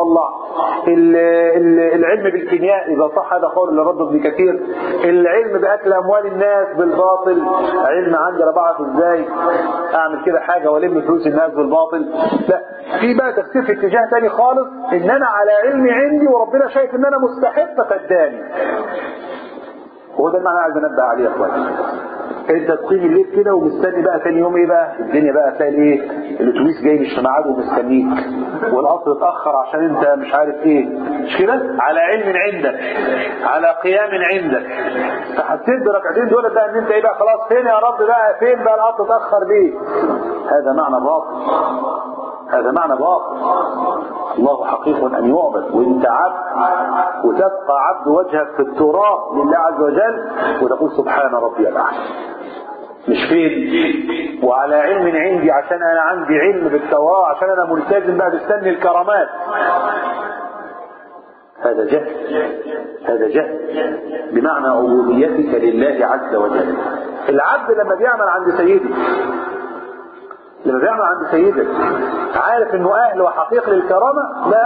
ال- ال- العلم بالكيمياء اذا صح هذا قول لرد ابن كثير العلم باكل اموال الناس بالباطل علم عندي انا بعرف ازاي اعمل كده حاجه والم فلوس الناس بالباطل لا في بقى تفسير في اتجاه تاني خالص ان انا على علم عندي وربنا شايف ان انا مستحق فاداني وهو ده المعنى اللي عايز انبه عليه يا اخواني انت تقيم الليل كده ومستني بقى ثاني يوم ايه بقى الدنيا بقى تلاقي ايه الاتوبيس جاي مش في ميعاده ومستنيك والقطر اتاخر عشان انت مش عارف ايه مش كده على علم عندك على قيام عندك فحسيت بركعتين دول بقى ان انت ايه بقى خلاص فين يا رب بقى فين بقى القطر اتاخر ليه هذا معنى باطل هذا معنى باطل الله حقيق ان يعبد وانت عبد وتبقى عبد وجهك في التراب لله عز وجل وتقول سبحان ربي الاعلى مش فين وعلى علم عندي عشان انا عندي علم بالتوراة عشان انا ملتزم بقى مستني الكرامات هذا جهل هذا جهل بمعنى عبوديتك لله عز وجل العبد لما بيعمل عند سيده لما بيعمل عند سيده عارف انه اهل وحقيق للكرامة لا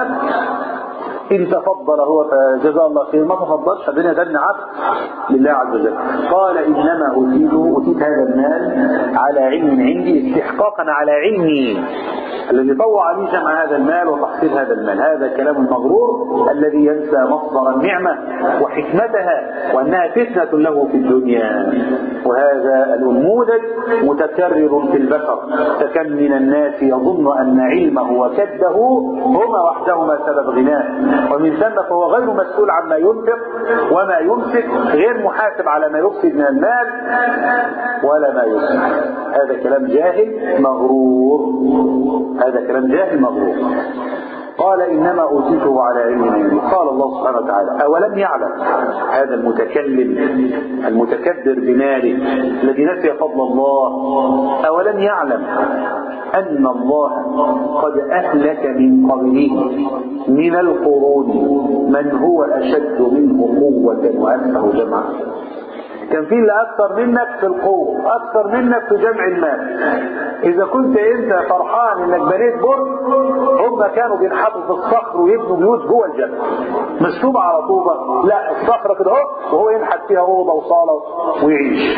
ان تفضل هو فجزاه الله خير ما تفضلش الدنيا ده عبد لله عز وجل قال انما اوتيته اوتيت هذا المال على علم عندي استحقاقا على علمي الذي طوع لي جمع هذا المال وتحصيل هذا المال هذا كلام المغرور الذي ينسى مصدر النعمة وحكمتها وأنها فتنة له في الدنيا وهذا النموذج متكرر في البشر فكم من الناس يظن أن علمه وكده هما وحدهما سبب غناه ومن ثم فهو غير مسؤول عما ينفق وما يمسك غير محاسب على ما يفسد من المال ولا ما يفسد هذا كلام جاهل مغرور هذا كلام جاهل مغرور قال إنما أوتيته على علم عندي قال الله سبحانه وتعالى أولم يعلم هذا المتكلم المتكبر بماله الذي نسي فضل الله أولم يعلم أن الله قد أهلك من قبله من القرون من هو أشد منه قوة وأكثر جمعا كان في اللي اكثر منك في القوة اكثر منك في جمع المال اذا كنت انت فرحان انك بنيت برج هم كانوا بينحتوا في الصخر ويبنوا بيوت جوه الجبل مسلوبة على طوبة لا الصخرة كده اهو وهو ينحت فيها روضة وصالة ويعيش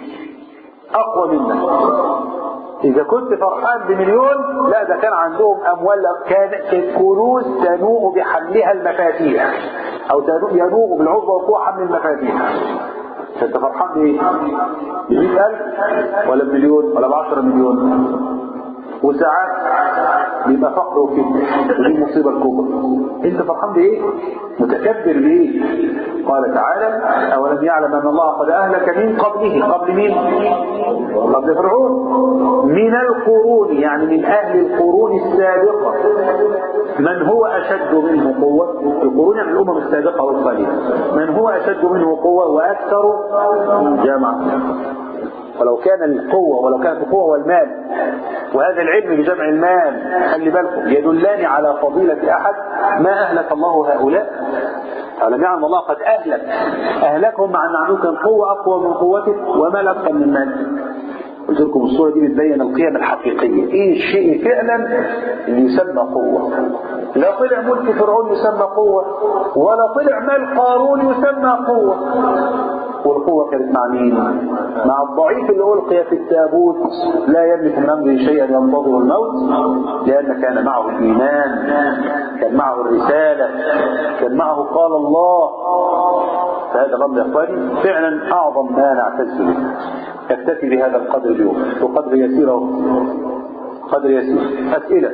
اقوى منك إذا كنت فرحان بمليون لا ده كان عندهم أموال كان كنوز تنوء بحملها المفاتيح أو ينوء بالعضو والقوة حمل المفاتيح انت فرحان بايه؟ ب 100000 ولا بمليون ولا ب 10 مليون وساعات بيبقى فقر وفتنة ودي المصيبة الكبرى انت فرحان بايه؟ متكبر بايه؟ قال تعالى اولم يعلم ان الله قد اهلك من قبله قبل مين؟ قبل فرعون من القرون يعني من اهل القرون السابقة من هو اشد منه قوة القرون يعني الامم السابقة والخالية من هو اشد منه قوة واكثر جمع ولو كان القوة ولو كانت القوة والمال وهذا العلم بجمع المال خلي بالكم يدلان على فضيلة أحد ما أهلك الله هؤلاء ألم يعلم الله قد أهلك أهلكهم مع أن عندهم كان قوة أقوى من قوتك ومال أكثر من مال قلت لكم الصورة دي بتبين القيم الحقيقية ايه الشيء فعلا اللي يسمى قوة لا طلع ملك فرعون يسمى قوة ولا طلع مال قارون يسمى قوة والقوة كانت مع مين مع الضعيف اللي ألقي في التابوت لا يملك من أمره شيئا ينتظر الموت لأن كان معه الإيمان كان معه الرسالة كان معه قال الله فهذا الأمر يا إخواني فعلا أعظم ما نعتز به اكتفي بهذا القدر اليوم وقدر يسير أهو. قدر يسير أسئلة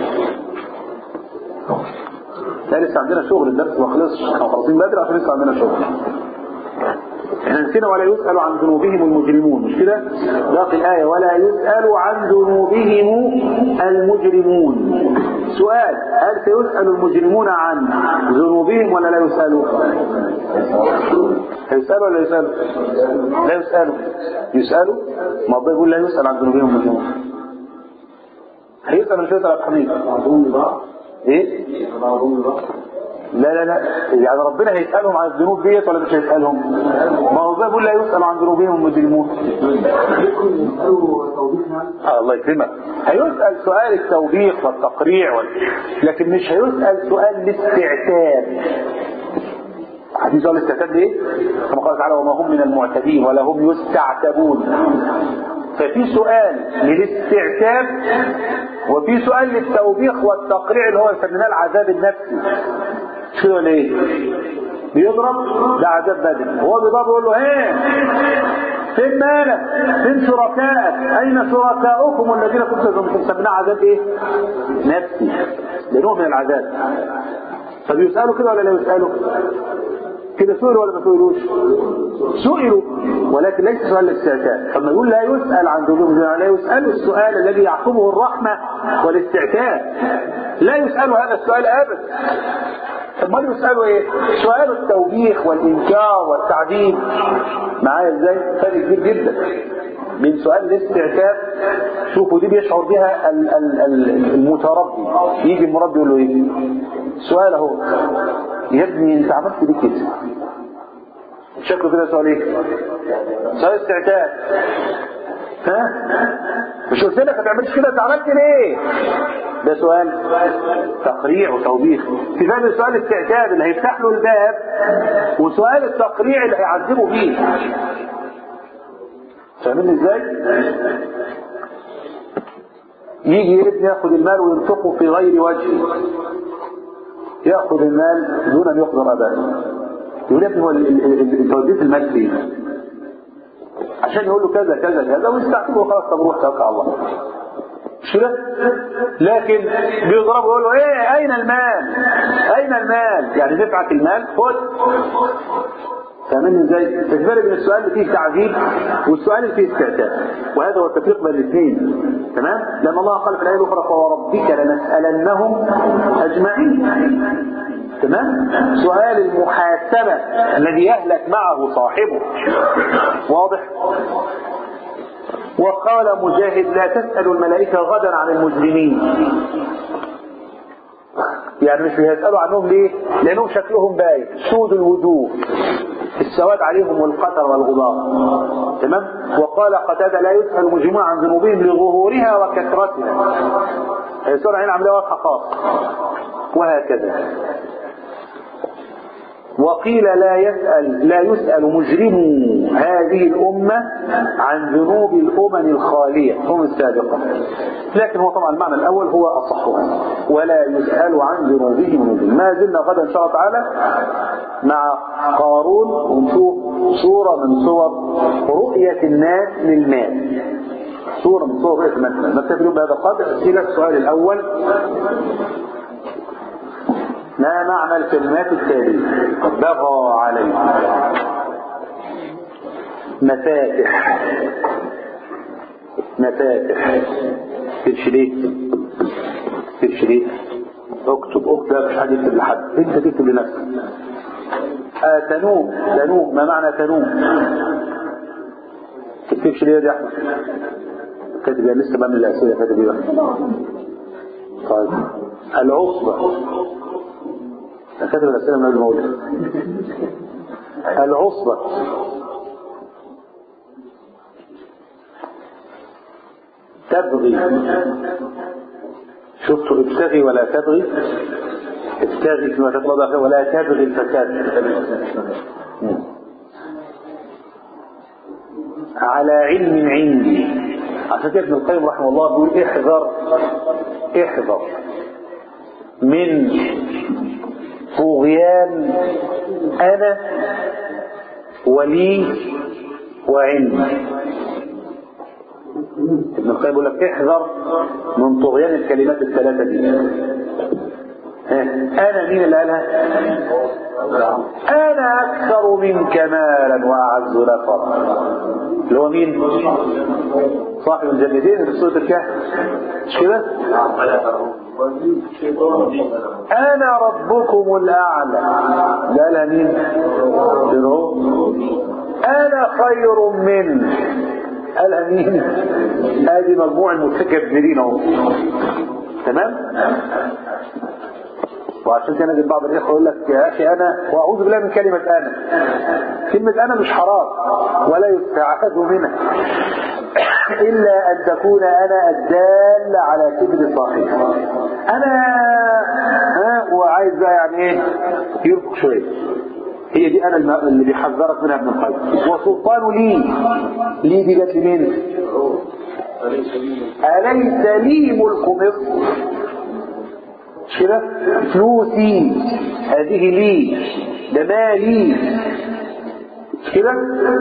لا لسه عندنا شغل الدرس ما خلصش احنا خلاصين بدري عشان لسه عندنا شغل احنا نسينا ولا يسأل عن ذنوبهم المجرمون مش كده باقي الآية ولا يسأل عن ذنوبهم المجرمون سؤال هل سيسأل المجرمون عن ذنوبهم ولا لا يسألوا هيسألوا ولا يسألوا لا يسألوا يسألوا ما الله يقول لا يسأل عن ذنوبهم المجرمون هيسأل مش هيسأل عن حميد ايه لا لا لا يعني ربنا هيسألهم عن الذنوب ديت ولا مش هيسألهم ما هو زي بيقول لا يسأل عن ذنوبهم المجرمون آه الله يكرمك هيسأل سؤال التوبيخ والتقريع وال... لكن مش هيسأل سؤال الاستعتاب حديث سؤال الاستعتاب ليه كما قال تعالى وما هم من المعتدين ولا هم يستعتبون ففي سؤال للاستعتاب وفي سؤال للتوبيخ والتقريع اللي هو يسميناه العذاب النفسي مش كده ولا ايه؟ بيضرب ده عذاب بدني هو بيضرب يقول له ايه فين مالك فين شركائك اين شركاؤكم الذين كنتم تسمونها عذاب ايه نفسي ده نوع من العذاب فبيسالوا كده ولا لا يسالوا كده سئلوا ولا ما سئلوش سئلوا ولكن ليس سؤال الاستعتاب فلما يقول لا يسأل عن ذنوب لا يسأل السؤال الذي يعقبه الرحمة والاستعتاب لا يسأل هذا السؤال أبدا امال يسألوا ايه سؤال التوبيخ والإنكار والتعذيب معايا ازاي فرق كبير جدا من سؤال الاستعتاب شوفوا دي بيشعر بها ال- ال- ال- المتربي يجي المربي يقول له ايه سؤال اهو يا ابني انت عملت ليه كده شكله كده سؤال ايه سؤال استعتاب ها مش قلت لك ما تعملش كده انت عملت ليه ده سؤال تقريع وتوبيخ في فهم سؤال الاستعتاب اللي هيفتح له الباب وسؤال التقريع اللي هيعذبه فيه فاهمين ازاي يجي ابن ياخد المال وينفقه في غير وجهه ياخذ المال دون ان يقدر ابدا يقول يا ابني هو ال- ال- ال- انت وديت المال فين عشان يقول له كذا كذا كذا ويستعتبه خلاص طب روح توكل على الله مش كده؟ لكن بيضربه يقول له ايه اين المال؟ اين المال؟ يعني دفعك المال خد فاهمين ازاي؟ الفرق بين السؤال اللي فيه تعذيب والسؤال اللي فيه استعتاب وهذا هو التفريق بين الاثنين تمام؟ لما الله قال في الايه الاخرى فوربك لنسالنهم اجمعين تمام؟ سؤال المحاسبه الذي يهلك معه صاحبه واضح؟ وقال مجاهد لا تسألوا الملائكة غدا عن المجرمين يعني مش هيسألوا عنهم ليه لأنهم شكلهم باين سود الوجوه السواد عليهم والقتر والغبار تمام وقال قتادة لا يسأل المجرمون عن ذنوبهم لظهورها وكثرتها هيسألوا عن عملية واضحة خاصة وهكذا وقيل لا يسأل لا يسأل مجرمو هذه الأمة عن ذنوب الأمم الخالية هم السابقة لكن هو طبعا المعنى الأول هو أصحها ولا يسأل عن ذنوبهم المجرمين ما زلنا غدا إن شاء الله تعالى مع قارون ونشوف صورة من صور رؤية الناس للمال صورة من صور رؤية الناس نكتفي بهذا القدر أسئلة السؤال الأول ما معنى الكلمات التالية بغى عليه مفاتح مفاتح تشريك تشريك اكتب اكتب مش حد يكتب لحد انت تكتب لنفسك آه تنوم تنوم ما معنى تنوم تكتبش ليه يا احمد كاتب يا لسه بعمل الاسئله كاتب ايه بقى؟ طيب العصبه أنا كاتب الأسئلة من قبل ما أقولها. العصبة تبغي شفتوا ابتغي ولا تبغي ابتغي فيما تطلب ولا تبغي الفساد على علم عندي عشان كده ابن القيم رحمه الله بيقول احذر احذر من طغيان أنا ولي وعلم ابن القيم يقول لك احذر من طغيان الكلمات الثلاثة دي ها، أنا مين اللي قالها؟ أنا أكثر منك مالا وأعز نفرا اللي هو مين؟ صاحب الجلدين في سورة الكهف مش كده؟ أنا ربكم الأعلى ده قالها مين؟ فرعون أنا خير منه قالها مين؟ ادي مجموع المتكبرين اهو تمام؟ وعشان كده نجد بعض الاخوه يقول لك يا اخي انا واعوذ بالله من كلمه انا كلمه انا مش حرام ولا يستعاذ منها الا ان تكون انا الدال على كبر صاحبها انا ها وعايز بقى يعني ايه يرفق شويه هي دي انا الم- اللي بيحذرك منها ابن القيم وسلطان لي لي دي جت لمين أليس لي ملك مصر مش كده فلوسي هذه لي ده مالي مش كده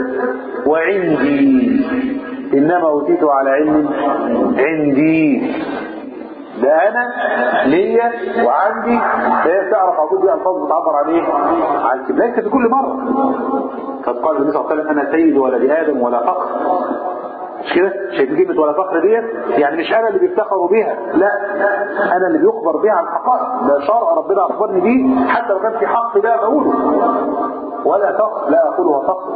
وعندي إنما أوتيت على علم عندي ده انا ليا وعندي هي تعرف عبود دي الفاظ بتعبر عن ايه عن الكبر ليس في كل مره قد قال النبي صلى الله عليه وسلم انا سيد ولد ادم ولا فخر مش كده شايفين كلمه ولا فخر ديت يعني مش انا اللي بيفتخروا بيها لا انا اللي بيخبر بيها عن الحقائق ده شرع ربنا اخبرني بيه حتى لو كان في حق لا بقوله ولا فخر لا اقولها فخر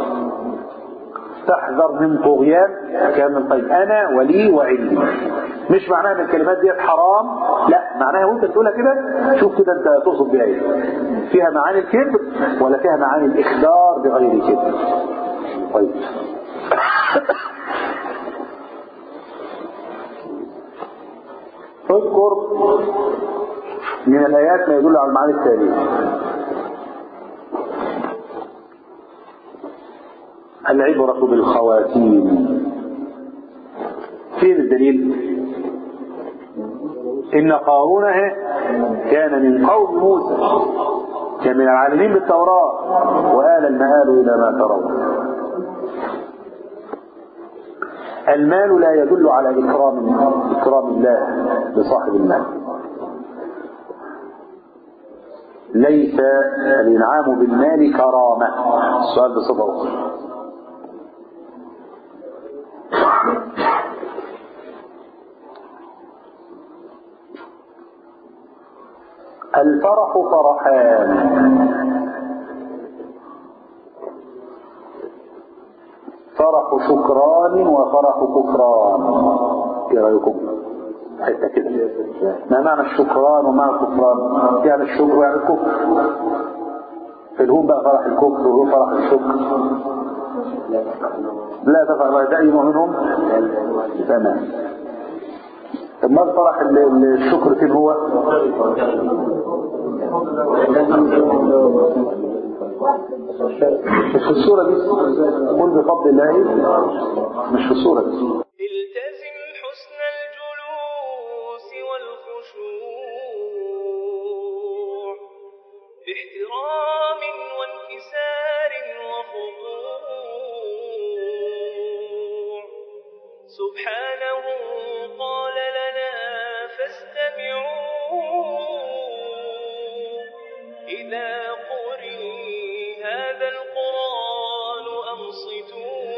تحذر من طغيان كان من طيب انا ولي وعلي مش معناها ان الكلمات ديت حرام لا معناها وانت بتقولها كده شوف كده انت تقصد بيها ايه فيها معاني الكبر ولا فيها معاني الاخدار بغير كبر طيب اذكر من الايات ما يدل على المعاني التاليه العبرة بالخواتيم فين الدليل إن قارون إيه؟ كان من قوم موسى كان من العالمين بالتوراة وآل المآل إلى ما ترون المال لا يدل على إكرام إكرام الله لصاحب المال ليس الإنعام بالمال كرامة السؤال بصفة أخرى الفرح فرحان فرح شكران وفرح كفران ايه رايكم حته كده ما معنى الشكران ومعنى الكفران يعني الشكر يعني الكفر فالهم بقى فرح الكفر وهو فرح الشكر لا تفعل ده اي نوع منهم تمام طب ما الفرح ال- ال- الشكر فين هو مش في الصورة دي قل بفضل الله مش في الصورة دي التزم حسن الجلوس والخشوع باحترام وانكسار وخضوع سبحانه قال لنا فاستمعوا إذا قرئ هذا القرآن أنصتوا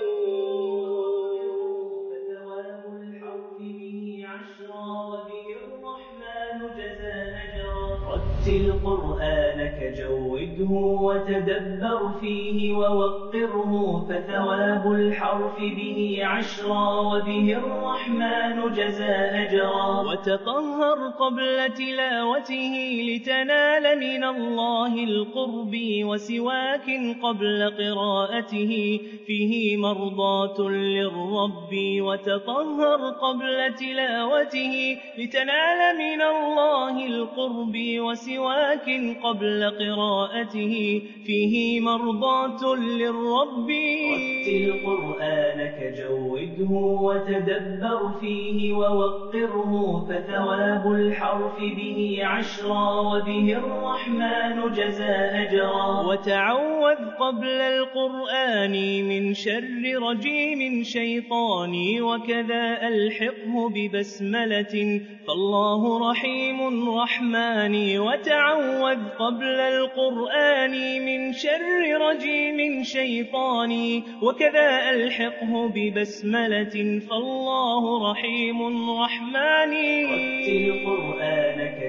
ثواب الحق به عشرا وبه الرحمن جزى أجرا رتل قرآنك جوده وتدبر فيه ووقره فثواب الحرف به عشرا وبه الرحمن جزى أجرا وتطهر قبل تلاوته لتنال من الله القرب وسواك قبل قراءته فيه مرضاة للرب وتطهر قبل تلاوته لتنال من الله القرب وسواك قبل قراءته فيه مرضاة للرب رتل قرآنك جوده وتدبر فيه ووقره فثواب الحرف به عشرا وبه الرحمن جزى أجرا وتعوذ قبل القرآن من شر رجيم شيطاني وكذا ألحقه ببسملة فالله رحيم رحماني وتعوذ قبل القرآن من شر رجيم شيطاني وكذا ألحقه ببسملة فالله رحيم رحماني رتل قرآنك جوده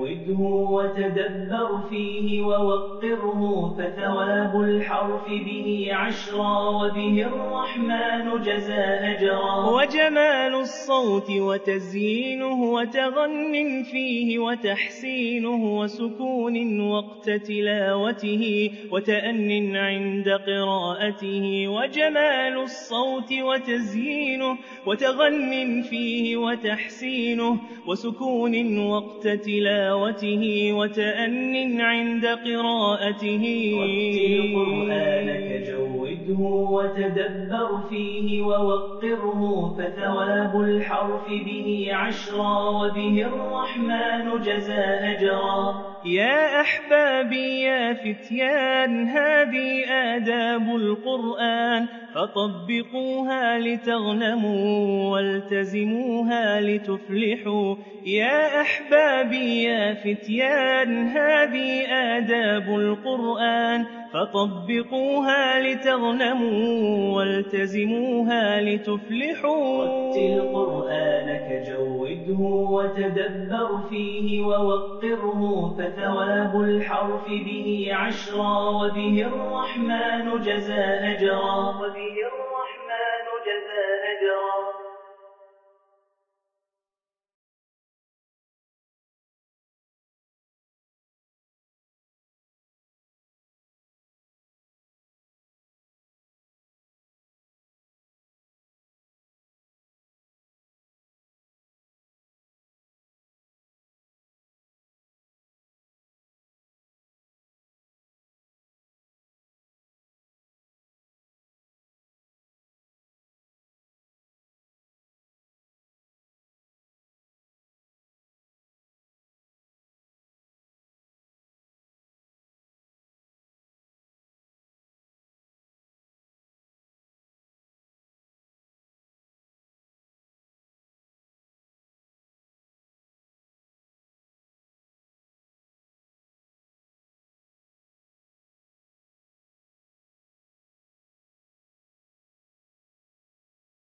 جوده وتدبر فيه ووقره فثواب الحرف به عشرا وبه الرحمن جزى أجرا وجمال الصوت وتزيينه وتغن فيه وتحسينه وسكون وقت تلاوته وتأن عند قراءته وجمال الصوت وتزيينه وتغن فيه وتحسينه وسكون وقت تلاوته وتأن عند قراءته واتل قرآنك جوده وتدبر فيه ووقره فثواب الحرف به عشرا وبه الرحمن جزى أجرا يا أحبابي يا فتيان هذه آداب القرآن فطبقوها لتغنموا والتزموها لتفلحوا يا أحبابي يا فتيان هذه آداب القرآن فطبقوها لتغنموا والتزموها لتفلحوا واتل قرآنك جوده وتدبر فيه ووقره فثواب الحرف به عشرا وبه الرحمن جزى أجرا وبه